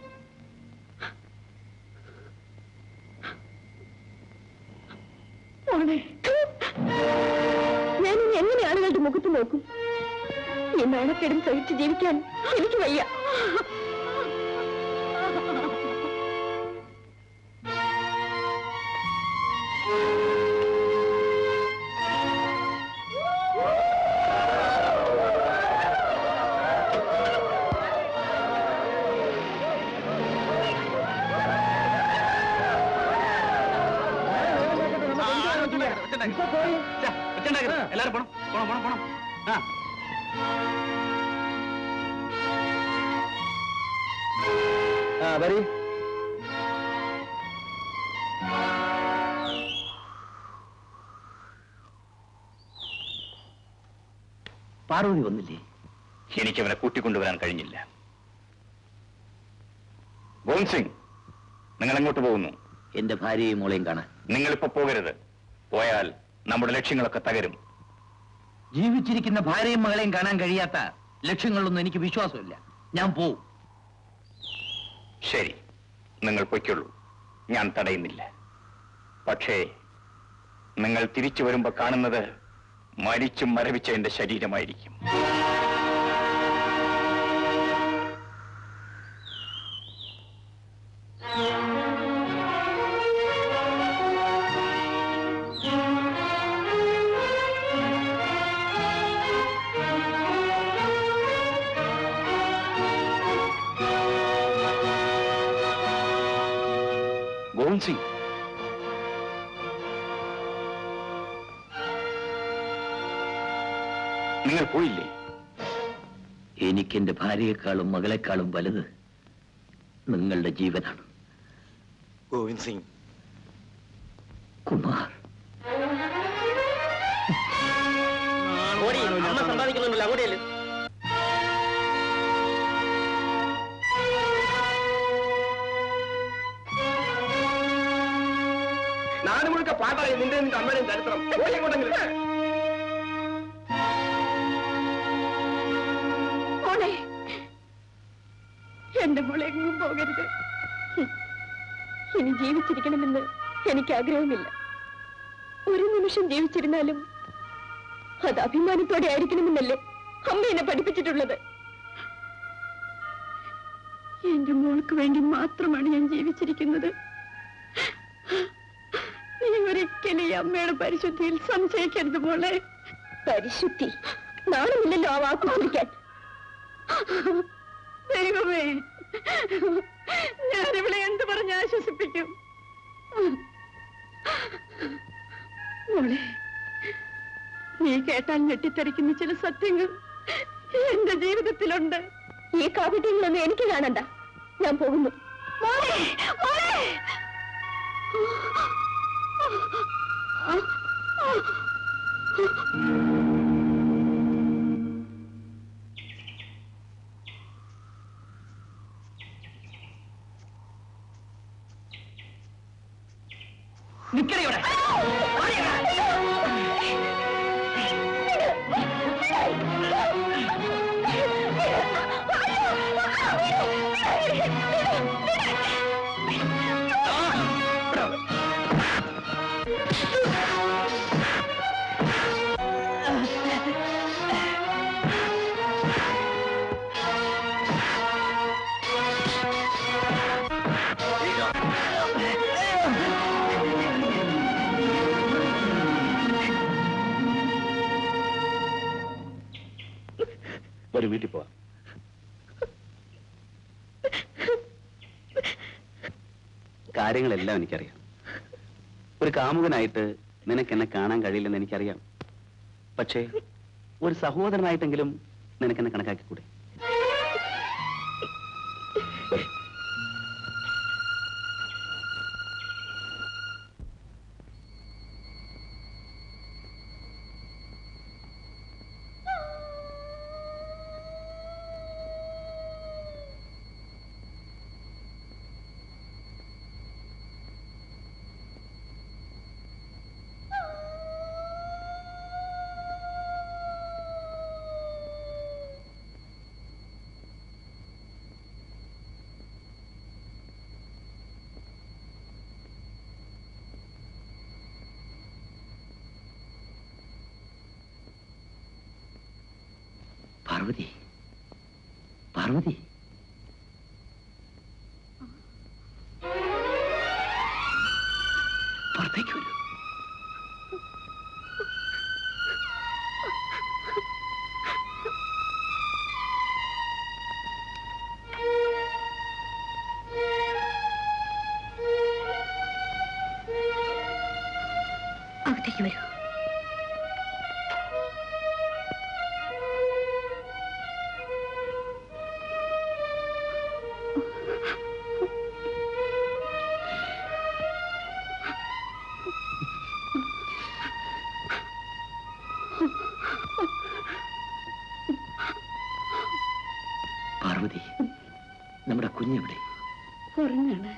മോളെ ഞാൻ ഇനി എങ്ങനെ ആളുകളുടെ മുഖത്ത് നോക്കും ഈ നാണക്കേടും സഹിച്ച് ജീവിക്കാൻ എനിക്ക് വയ്യ എല്ലാരും പോണം പോണം പോണം പോണം ആ ആ വരി പാർവതി വന്നില്ലേ എനിക്ക് അവനെ കൂട്ടിക്കൊണ്ടുവരാൻ കഴിഞ്ഞില്ല ഗോവിന്ദ് സിംഗ് നിങ്ങൾ എങ്ങോട്ട് പോകുന്നു എന്റെ ഭാര്യയും മോളെയും കാണാൻ നിങ്ങളിപ്പോ പോകരുത് പോയാൽ നമ്മുടെ ലക്ഷ്യങ്ങളൊക്കെ തകരും ജീവിച്ചിരിക്കുന്ന ഭാര്യയും മകളെയും കാണാൻ കഴിയാത്ത ലക്ഷ്യങ്ങളിലൊന്നും എനിക്ക് വിശ്വാസമില്ല ഞാൻ പോവും ശരി നിങ്ങൾ പൊയ്ക്കൊള്ളൂ ഞാൻ തടയുന്നില്ല പക്ഷേ നിങ്ങൾ തിരിച്ചു വരുമ്പോ കാണുന്നത് മരിച്ചും മരവിച്ച എന്റെ ശരീരമായിരിക്കും ഗോവിന്ദ് സിംഗ് നിങ്ങൾ പോയില്ലേ എനിക്ക് എന്റെ ഭാര്യയെക്കാളും മകളെക്കാളും വലുത് നിങ്ങളുടെ ജീവനാണ് ഗോവിന്ദ് സിംഗ് കുമാർ ഓടി അമ്മ സമ്പാദിക്കുന്നുണ്ടല്ലോ അങ്ങോട്ടേല് നാട് മുഴുക്ക പാട്ടായി നിന്റെ നിന്റെ അമ്മയുടെയും ചരിത്രം ഓടി എങ്ങോട്ടെങ്കിലും മോളെ എന്റെ മോളെ എങ്ങും പോകരുത് ഹും. ഇനി ജീവിച്ചിരിക്കണമെന്ന് എനിക്ക് ആഗ്രഹമില്ല ഒരു നിമിഷം ജീവിച്ചിരുന്നാലും അത് അഭിമാനത്തോടെ ആയിരിക്കണമെന്നല്ലേ അമ്മ എന്നെ പഠിപ്പിച്ചിട്ടുള്ളത് എന്റെ മോൾക്ക് വേണ്ടി മാത്രമാണ് ഞാൻ ജീവിച്ചിരിക്കുന്നത് നീ ഒരിക്കലും ഈ അമ്മയുടെ പരിശുദ്ധിയിൽ സംശയിക്കരുത് മോളെ പരിശുദ്ധി നാണമില്ലല്ലോ ആ വാക്ക് കുറിക്കാൻ ദൈവമേ ഞാനിവിടെ എന്ത് പറഞ്ഞ് ആശ്വസിപ്പിക്കും മോളെ നീ കേട്ടാൽ ഞെട്ടിത്തെറിക്കുന്ന ചില സത്യങ്ങൾ എന്റെ ജീവിതത്തിലുണ്ട് ഈ കാപട്യങ്ങളൊന്നും എനിക്ക് കാണണ്ട ഞാൻ പോകുന്നു മോളെ മോളെ നിക്കണേ ഒരു വീട്ടിൽ പോവാം കാര്യങ്ങളെല്ലാം എനിക്കറിയാം ഒരു കാമുകനായിട്ട് നിനക്ക് എന്നെ കാണാൻ കഴിയില്ലെന്ന് എനിക്കറിയാം പക്ഷേ ഒരു സഹോദരനായിട്ടെങ്കിലും നിനക്കെന്നെ കണക്കാക്കിക്കൂടെ പാർവതി പാർവതി പുറത്തേക്ക് വരൂ അകത്തേക്ക് വരൂ പാർവതി നമ്മുടെ കുഞ്ഞെവിടെ ഉറങ്ങാണ്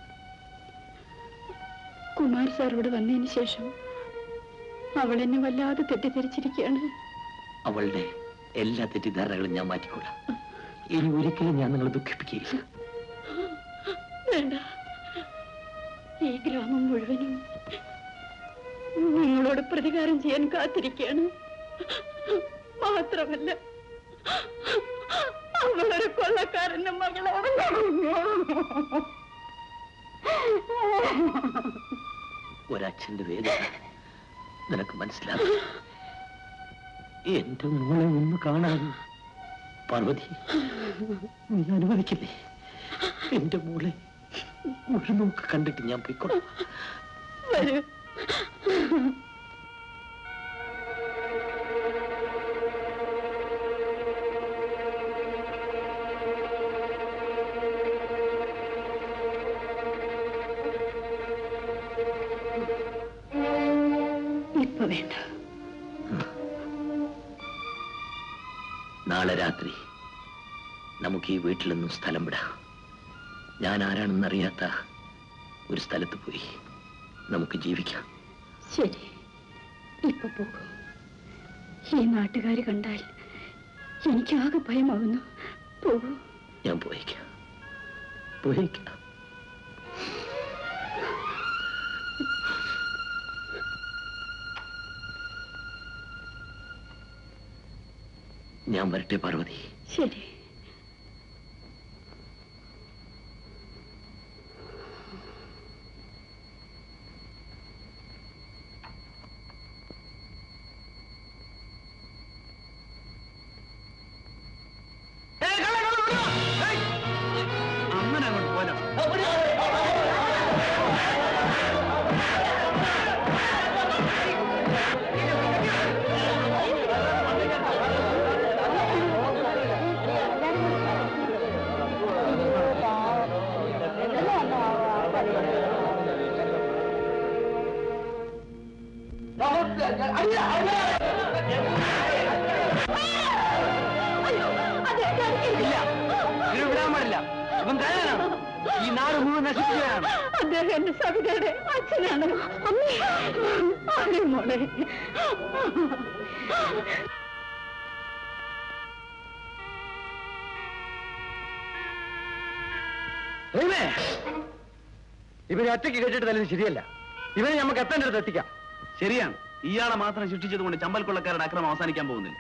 കുമാർ സാർ ഇവിടെ വന്നതിന് ശേഷം അവൾ എന്നെ വല്ലാതെ തെറ്റിദ്ധരിച്ചിരിക്കുകയാണ് അവളുടെ എല്ലാ തെറ്റിദ്ധാരണകളും ഞാൻ മാറ്റിക്കൊള്ളാം ഇനി ഒരിക്കലും ഞാൻ നിങ്ങളെ ദുഃഖിപ്പിക്കുകയില്ല വേണ്ട ഈ ഗ്രാമം മുഴുവനും നിങ്ങളോട് പ്രതികാരം ചെയ്യാൻ കാത്തിരിക്കുകയാണ് മാത്രമല്ല അവളൊരു കൊള്ളക്കാരന്റെ മകളോട് ഒരച്ഛന്റെ വേദന നിനക്ക് മനസ്സിലാകും എന്റെ മോളെ ഒന്ന് കാണാൻ പാർവതി നീ അനുവദിക്കില്ലേ എന്റെ മോളെ ഒരു നോക്ക് കണ്ടിട്ട് ഞാൻ പോയിക്കോളാം വരൂ ഇപ്പൊ വേണ്ട നാളെ രാത്രി നമുക്ക് ഈ വീട്ടിൽ നിന്നും സ്ഥലം വിടാം ഞാൻ ആരാണെന്നറിയാത്ത ഒരു സ്ഥലത്ത് പോയി നമുക്ക് ജീവിക്കാം ശരി ഇപ്പൊ പോകും ഈ നാട്ടുകാർ കണ്ടാൽ എനിക്കാകെ ഭയമാകുന്നു പോകൂ ഞാൻ പോയേക്കാം പോയേക്കാം ഞാൻ വരട്ടെ പാർവതി ശരി അങ്ങനെ അങ്ങോട്ട് പോരാ ഇതിനെ വിടാൻ പാടില്ല ഇവൻ കള്ളനാണ് ഈ നാട് മുഴുവൻ നശിപ്പിക്കുകയാണ് അദ്ദേഹം എന്റെ സവിതയുടെ അച്ഛനാണ് അമ്മേ അതെ മോളെ റീമേ, ഇവനെ ഒറ്റയ്ക്ക് കെട്ടിട്ട് തല്ലുന്നത് ശരിയല്ല ഇവനെ നമുക്ക് എത്തേണ്ട അടുത്ത് എത്തിക്കാം ശരിയാണ് ഇയാളെ മാത്രം ശിക്ഷിച്ചതുകൊണ്ട് ചമ്പൽ കൊള്ളക്കാരുടെ അക്രമം അവസാനിക്കാൻ പോകുന്നില്ല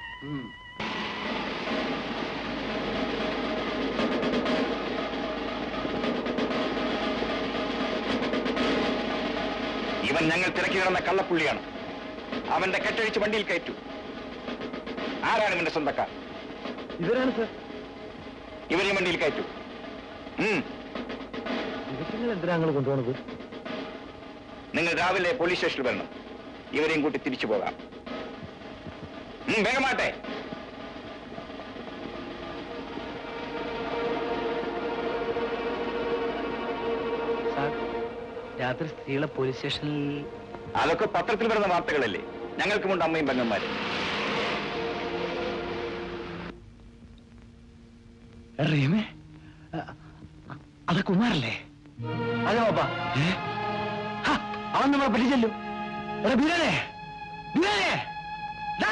ഇവൻ ഞങ്ങൾ തിരക്കി കിടന്ന കള്ളപ്പുള്ളിയാണ് അവന്റെ കെട്ടഴിച്ച് വണ്ടിയിൽ കയറ്റു ആരാണ് ഇവന്റെ സ്വന്തക്കാർ ഇവരാണ് സർ ഇവരെ വണ്ടിയിൽ കയറ്റു ഉം. നിങ്ങൾ എന്തിനാ ഞങ്ങൾ കൊണ്ടുപോകുന്നത് നിങ്ങൾ രാവിലെ പോലീസ് സ്റ്റേഷനിൽ വരണം ഇവരെയും കൂട്ടി തിരിച്ചു പോകാം ഉം, വേഗമാട്ടെ സാർ രാത്രി സ്ത്രീകളെ പോലീസ് സ്റ്റേഷനിൽ അതൊക്കെ പത്രത്തിൽ വരുന്ന വാർത്തകളല്ലേ ഞങ്ങൾക്കുമുണ്ട് അമ്മയും പെങ്ങന്മാരും റീമേ അത് കുമാരല്ലേ അതെ ബാബാ അവൻ നമ്മളെ പിടിച്ചല്ലോ എടാ ബിരനെ ബിരനെ ദാ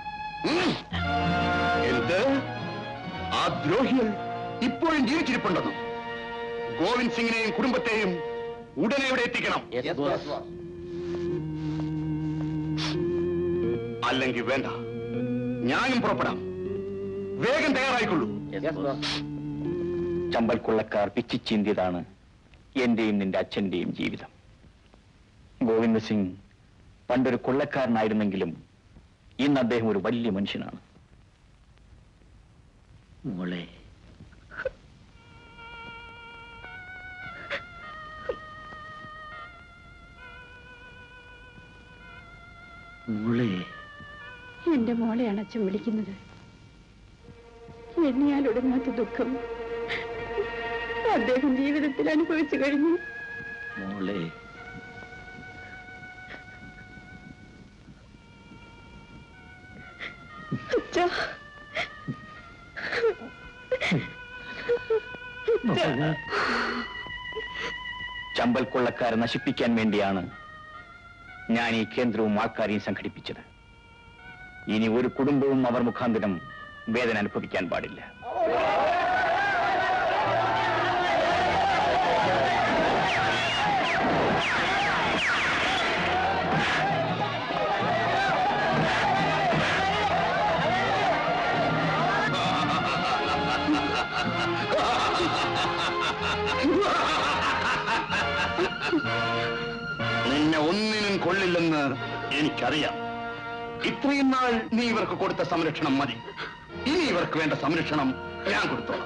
എന്ത് ആ ദ്രോഹികൾ ഇപ്പോഴും ജീവിച്ചിരിപ്പുണ്ടെന്നും ഗോവിന്ദ് സിംഗിനെയും കുടുംബത്തെയും ഉടനെ ഇവിടെ എത്തിക്കണം അല്ലെങ്കിൽ വേണ്ട ഞാനും പുറപ്പെടാം വേഗം തയ്യാറായിക്കൊള്ളൂ ചമ്പൽ കൊള്ളക്കാർ പിച്ചിച്ചീന്തിയതാണ് എന്റെയും നിന്റെ അച്ഛന്റെയും ജീവിതം ഗോവിന്ദ സിംഗ് പണ്ടൊരു കൊള്ളക്കാരനായിരുന്നെങ്കിലും ഇന്ന് അദ്ദേഹം ഒരു വലിയ മനുഷ്യനാണ് മോളെ മോളെ എന്റെ മോളെയാണ് അച്ഛൻ വിളിക്കുന്നത് എണ്ണിയാൽ ഒടുങ്ങാത്ത ദുഃഖം അദ്ദേഹം ജീവിതത്തിൽ അനുഭവിച്ചു കഴിഞ്ഞു മോളെ അച്ഛാ ചമ്പൽ കൊള്ളക്കാരെ നശിപ്പിക്കാൻ വേണ്ടിയാണ് ഞാൻ ഈ കേന്ദ്രവും ആൾക്കാരെയും സംഘടിപ്പിച്ചത് ഇനി ഒരു കുടുംബവും അവർ മുഖാന്തരം വേദന അനുഭവിക്കാൻ പാടില്ല നിന്നെ ഒന്നിനും കൊള്ളില്ലെന്ന് എനിക്കറിയാം ഇത്രയും നാൾ നീ ഇവർക്ക് കൊടുത്ത സംരക്ഷണം മതി ഇനി ഇവർക്ക് വേണ്ട സംരക്ഷണം ഞാൻ കൊടുത്തോളാം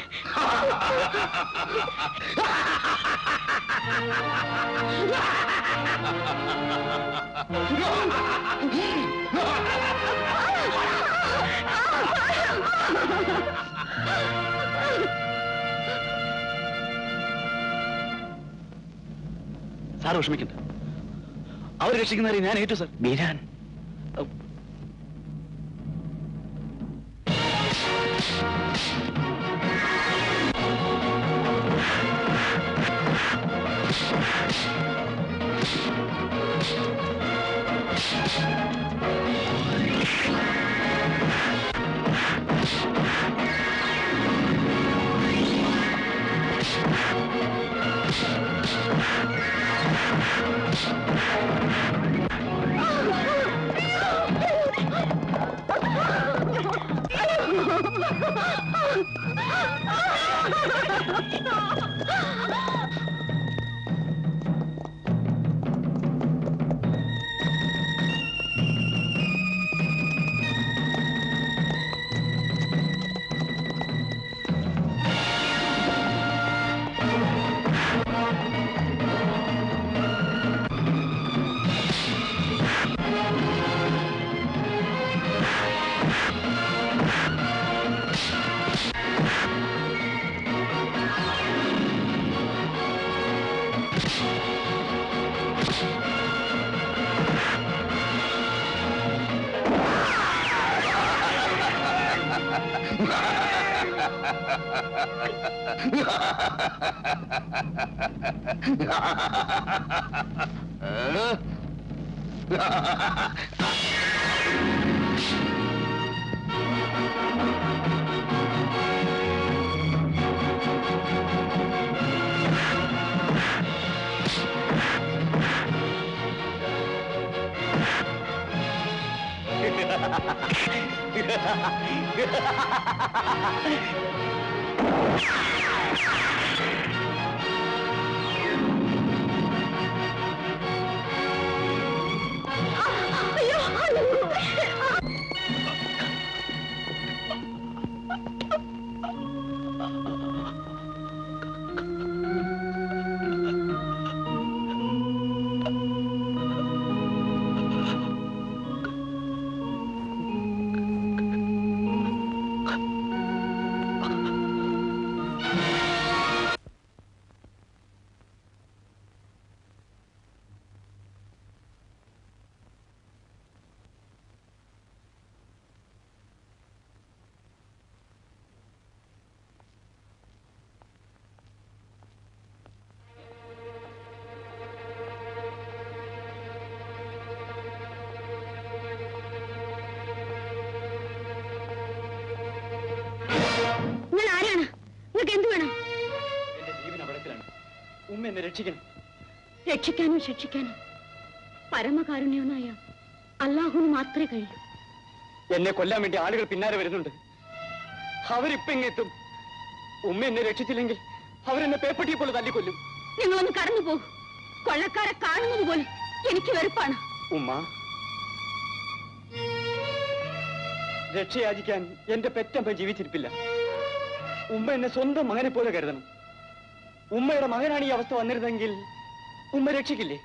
സാർ വിഷമിക്കണ്ട അവർ രക്ഷിക്കുന്നവരെ ഞാൻ ഏറ്റു സാർ ബീരാൻ ആ നിങ്ങൾ ആരാണ് നിങ്ങൾക്ക് എന്ത് വേണം എന്റെ ജീവൻ അപകടത്തിലാണ് ഉമ്മ എന്നെ രക്ഷിക്കണം രക്ഷിക്കാനും ശിക്ഷിക്കാനും പരമകാരുണ്യവനായ അള്ളാഹുവിന് മാത്രമേ കഴിയൂ എന്നെ കൊല്ലാൻ വേണ്ടി ആളുകൾ പിന്നാലെ വരുന്നുണ്ട് അവരിപ്പൊ ഇങ്ങെത്തും ഉമ്മ എന്നെ രക്ഷിച്ചില്ലെങ്കിൽ അവരെന്നെ പേപ്പട്ടിയെ പോലെ തല്ലിക്കൊല്ലും നിങ്ങളൊന്ന് കടന്നു പോകും കൊള്ളക്കാരെ കാണുന്നത് പോലെ എനിക്ക് വെറുപ്പാണ് ഉമ്മ രക്ഷയാചിക്കാൻ എന്റെ പെറ്റമ്മ ജീവിച്ചിരിപ്പില്ല ഉമ്മ എന്നെ സ്വന്തം മകനെ പോലെ കരുതണം ഉമ്മയുടെ മകനാണ് ഈ അവസ്ഥ വന്നിരുന്നെങ്കിൽ ഉമ്മ രക്ഷിക്കില്ലേ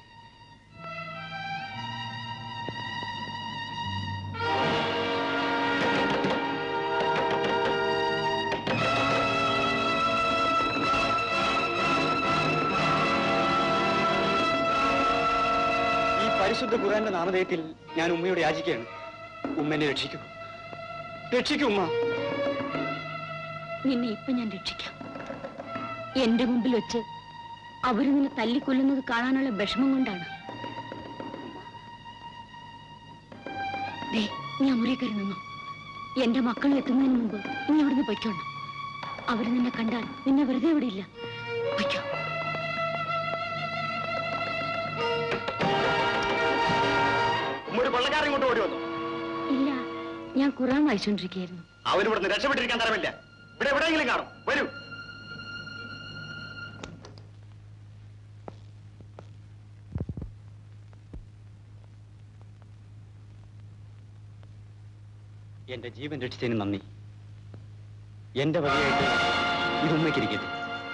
ഈ പരിശുദ്ധ ഖുറാന്റെ നാമധേയത്തിൽ ഞാൻ ഉമ്മയോട് യാചിക്കുകയാണ് ഉമ്മ എന്നെ രക്ഷിക്കൂ രക്ഷിക്കൂ ഉമ്മ നിന്നെ ഇപ്പൊ ഞാൻ രക്ഷിക്കാം എന്റെ മുമ്പിൽ വെച്ച് അവര് നിന്നെ തല്ലിക്കൊല്ലുന്നത് കാണാനുള്ള വിഷമം കൊണ്ടാണ് ദേ, നീ അമുറിയെ കയറി നിന്നു എന്റെ മക്കൾ എത്തുന്നതിന് മുമ്പ് നീ ഇവിടുന്ന് പൊയ്ക്കോണം അവര് നിന്നെ കണ്ടാൽ നിന്നെ വെറുതെ ഇവിടെ ഇല്ല പൊയ്ക്കോ ഒരു കൊള്ളക്കാരൻ ഇങ്ങോട്ട് ഓടി വന്നു ഇല്ല ഞാൻ ഖുറാൻ വായിച്ചോണ്ടിരിക്കുകയായിരുന്നു അവരിവിടുന്ന് രക്ഷപ്പെട്ടിരിക്കാൻ തരമില്ല ഇവിടെ എവിടെയെങ്കിലും കാണും വരൂ എന്റെ ജീവൻ രക്ഷിച്ചതിന് നന്ദി എന്റെ വകയായിട്ട് ഇത് ഉമ്മയ്ക്കിരിക്കരുത്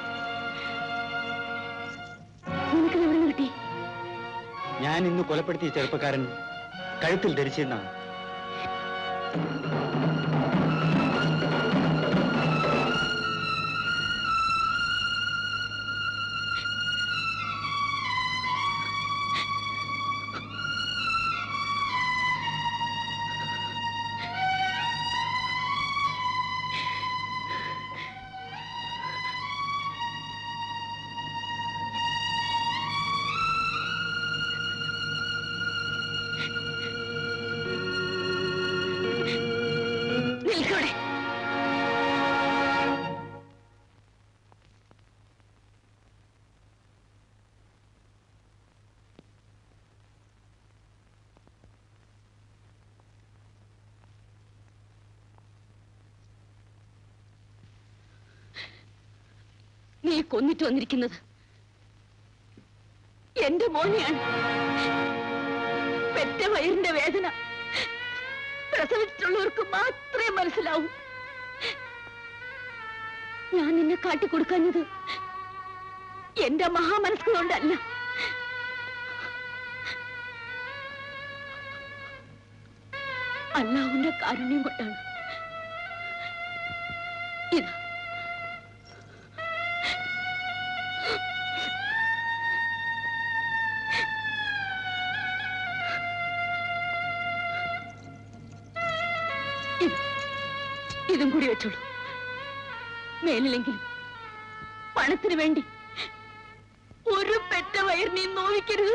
നിനക്ക് എവിടെ നിന്ന് കിട്ടി ഞാൻ ഇന്ന് കൊലപ്പെടുത്തിയ ചെറുപ്പക്കാരൻ കഴുത്തിൽ ധരിച്ചിരുന്നാണ് കൊന്നിട്ട് വന്നിരിക്കുന്നത് എന്റെ മോനെയാണ് പെറ്റ വയറിന്റെ വേദന പ്രസവിച്ചിട്ടുള്ളവർക്ക് മാത്രമേ മനസ്സിലാവൂ ഞാൻ നിന്നെ കാട്ടിക്കൊടുക്കാഞ്ഞത് എന്റെ മഹാമനസ്സ് കൊണ്ടല്ല അല്ലാഹുവിന്റെ കാരുണ്യം കൊണ്ടാണ് ഇതാ ഇത് ഇതും കൂടി വെച്ചോളൂ മേലിലെങ്കിലും പണത്തിന് വേണ്ടി ഒരു പെറ്റ വയറിനെയും നോവിക്കരുത്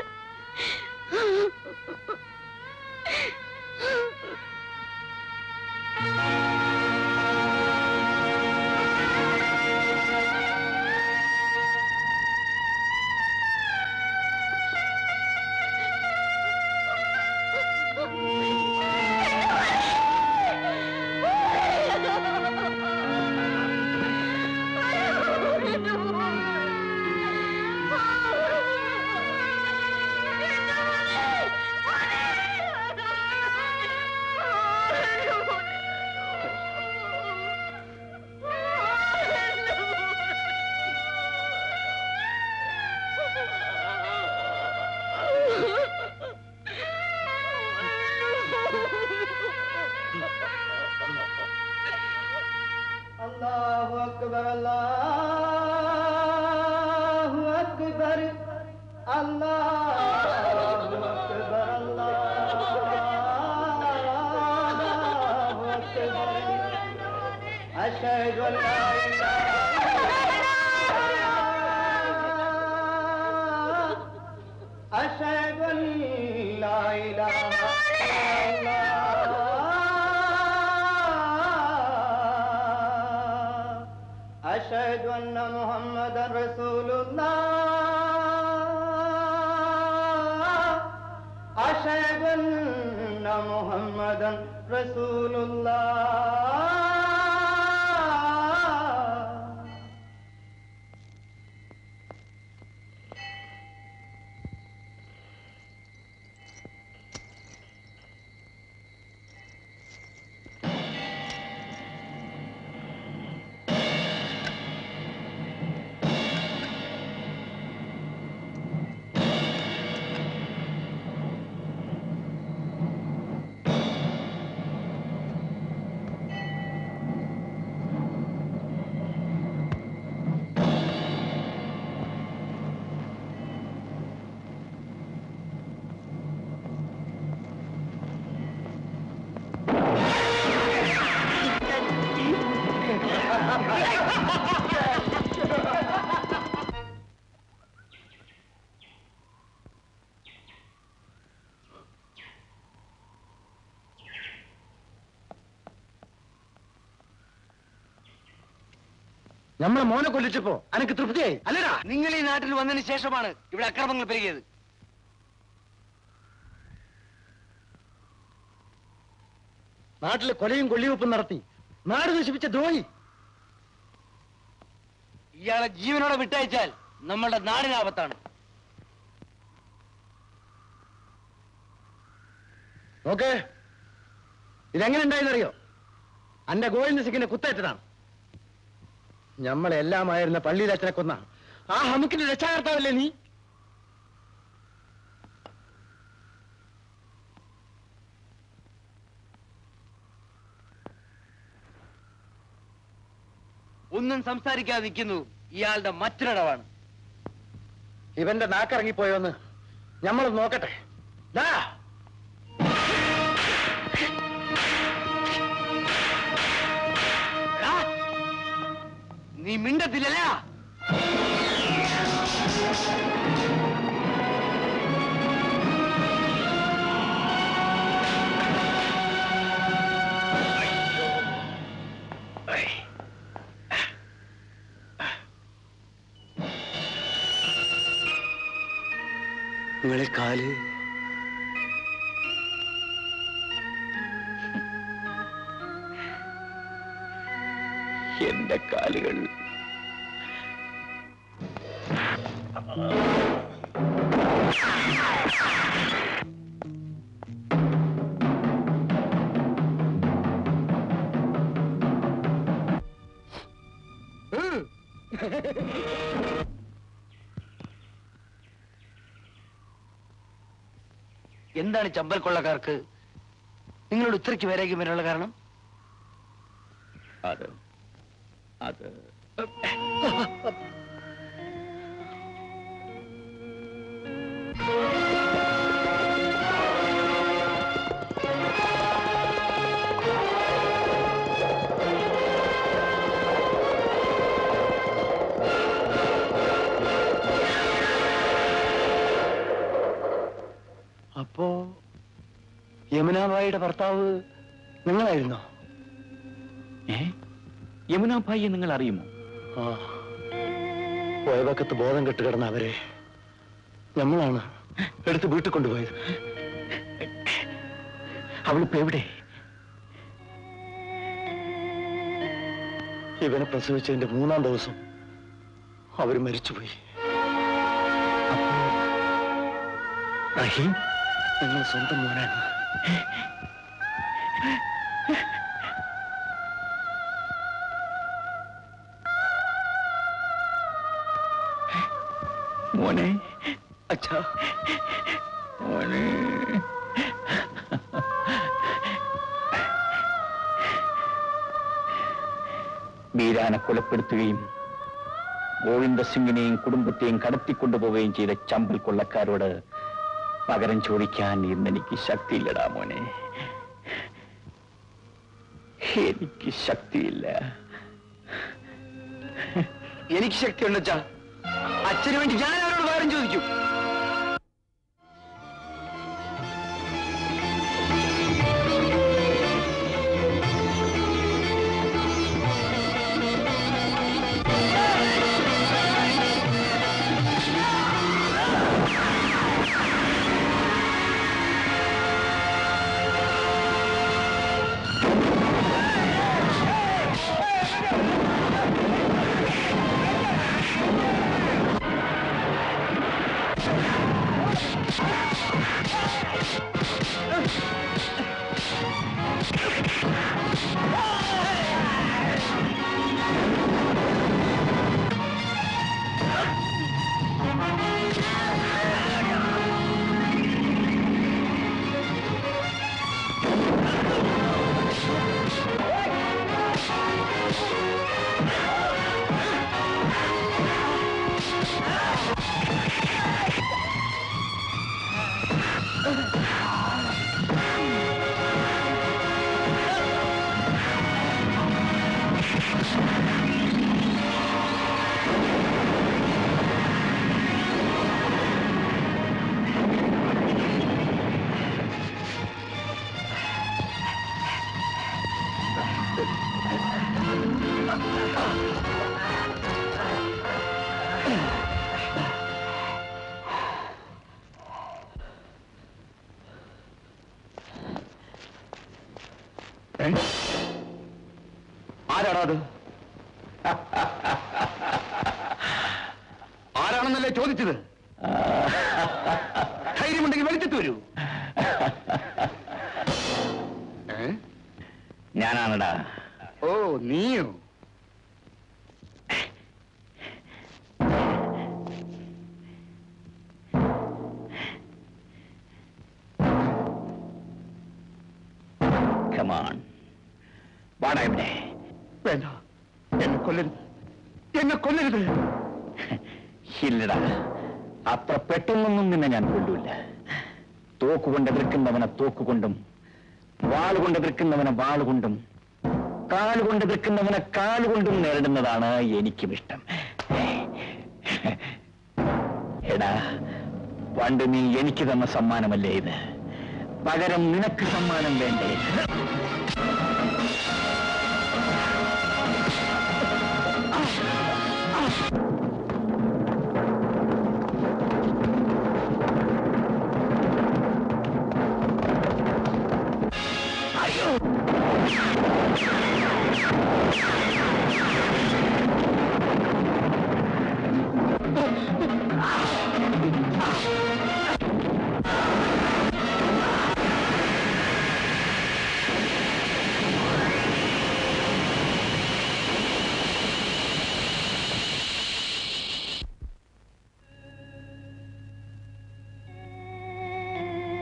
അല്ലാഹു അക്ബർ അല്ലാഹു അക്ബർ അല്ലാഹു അക്ബർ അല്ലാഹു അക്ബർ അഷ്ഹദു അൻ ലാ ഇലാഹ അഷ്ഹദു അൻ ലാ ഇലാഹ ഇല്ലല്ലാഹ് أشهد أن محمد رسول الله أشهد أن محمد رسول الله നമ്മളെ മോനെ കൊല്ലിച്ചപ്പോ അനക്ക് തൃപ്തിയായി അല്ലടാ നിങ്ങൾ ഈ നാട്ടിൽ വന്നതിന് ശേഷമാണ് ഇവിടെ അക്രമങ്ങൾ പെരുകിയത് നാട്ടില് കൊലയും കൊള്ളിവെപ്പും നടത്തി നാട് നശിപ്പിച്ച ദ്രോഹി ഇയാളെ ജീവനോടെ വിട്ടയച്ചാൽ നമ്മളുടെ നാടിനാപത്താണ് നോക്ക് ഇതെങ്ങനെ ഉണ്ടായെന്നറിയോ അന്റെ ഗോവിന്ദ സിംഗിന്റെ കുത്തേറ്റതാണ് ഞമ്മളെല്ലാമായിരുന്ന പള്ളിയിൽ അച്ഛനെ കൊന്ന ആ ഹമുക്കിന്റെ രക്ഷാകർത്താവല്ലേ നീ ഒന്നും സംസാരിക്കാതെ നിൽക്കുന്നു ഇയാളുടെ മറ്റൊരിടവാണ് ഇവന്റെ നാക്കിറങ്ങിപ്പോയോന്ന് ഞമ്മൾ നോക്കട്ടെ ദാ എടാ, നീ മിണ്ടത്തില്ലല്ല നിങ്ങളെ കാല് എന്റെ കാലുകൾ എന്താണ് ചമ്പൽ കൊള്ളക്കാർക്ക് നിങ്ങളോട് ഇത്രയ്ക്ക് വരേക്കും വരാനുള്ള കാരണം അത് അത് അപ്പോ യമുനാബായിയുടെ ഭർത്താവ് നിങ്ങളായിരുന്നോ ഏ യമുനാഭായിയെ നിങ്ങൾ അറിയുമോ ആ പോയവക്കത്ത് ബോധം കെട്ട് കിടന്ന അവരെ നമ്മളാണ് എടുത്ത് വീട്ടിൽ കൊണ്ടുപോയത് അവളിപ്പോ എവിടെ ഇവനെ പ്രസവിച്ചതിന്റെ മൂന്നാം ദിവസം അവർ മരിച്ചുപോയി റഹീം നിങ്ങൾ സ്വന്തം മോനാണ് മോനെ അച്ഛാ മോനെ ബീരാനെ കൊലപ്പെടുത്തുകയും ഗോവിന്ദസിംഗിനെയും കുടുംബത്തെയും കടത്തിക്കൊണ്ടുപോവുകയും ചെയ്ത ചമ്പൽ കൊള്ളക്കാരോട് പകരം ചോദിക്കാൻ ഇന്ന് എനിക്ക് ശക്തിയില്ലടാ മോനെ എനിക്ക് ശക്തിയില്ല എനിക്ക് ശക്തിയുണ്ട് അച്ഛാ അച്ഛന് വേണ്ടി ഞാൻ അവരോട് കാര്യം ചോദിക്കും ആരാടാ അത് ആരാണെന്നല്ലേ ചോദിച്ചത് ധൈര്യമുണ്ടെങ്കിൽ വെളിച്ചത്ത് വരൂ ഏ? ഞാനാണടാ ഓ നീയോ കമാൺ വാടാ ഇവിടെ വേണ്ട എന്നെ കൊല്ലരുത് എന്നെ കൊല്ലരുത് ഇല്ലടാ അത്ര പെട്ടെന്നൊന്നും നിന്നെ ഞാൻ കൊല്ലൂല തോക്കുകൊണ്ട് എതിർക്കുന്നവനെ തോക്കുകൊണ്ടും വാളുകൊണ്ട് എതിർക്കുന്നവനെ വാളുകൊണ്ടും കാലുകൊണ്ട് എതിർക്കുന്നവനെ കാലുകൊണ്ടും നേരിടുന്നതാണ് എനിക്കും ഇഷ്ടം എടാ പണ്ട് നീ എനിക്ക് തന്ന സമ്മാനമല്ലേ ഇത് പകരം നിനക്ക് സമ്മാനം വേണ്ടേ ആ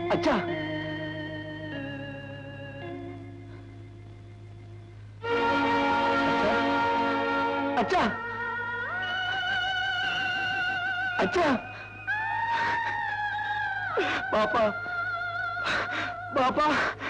അച്ഛാ അച്ഛാ അച്ഛാ ബാപ്പ ബാപ്പ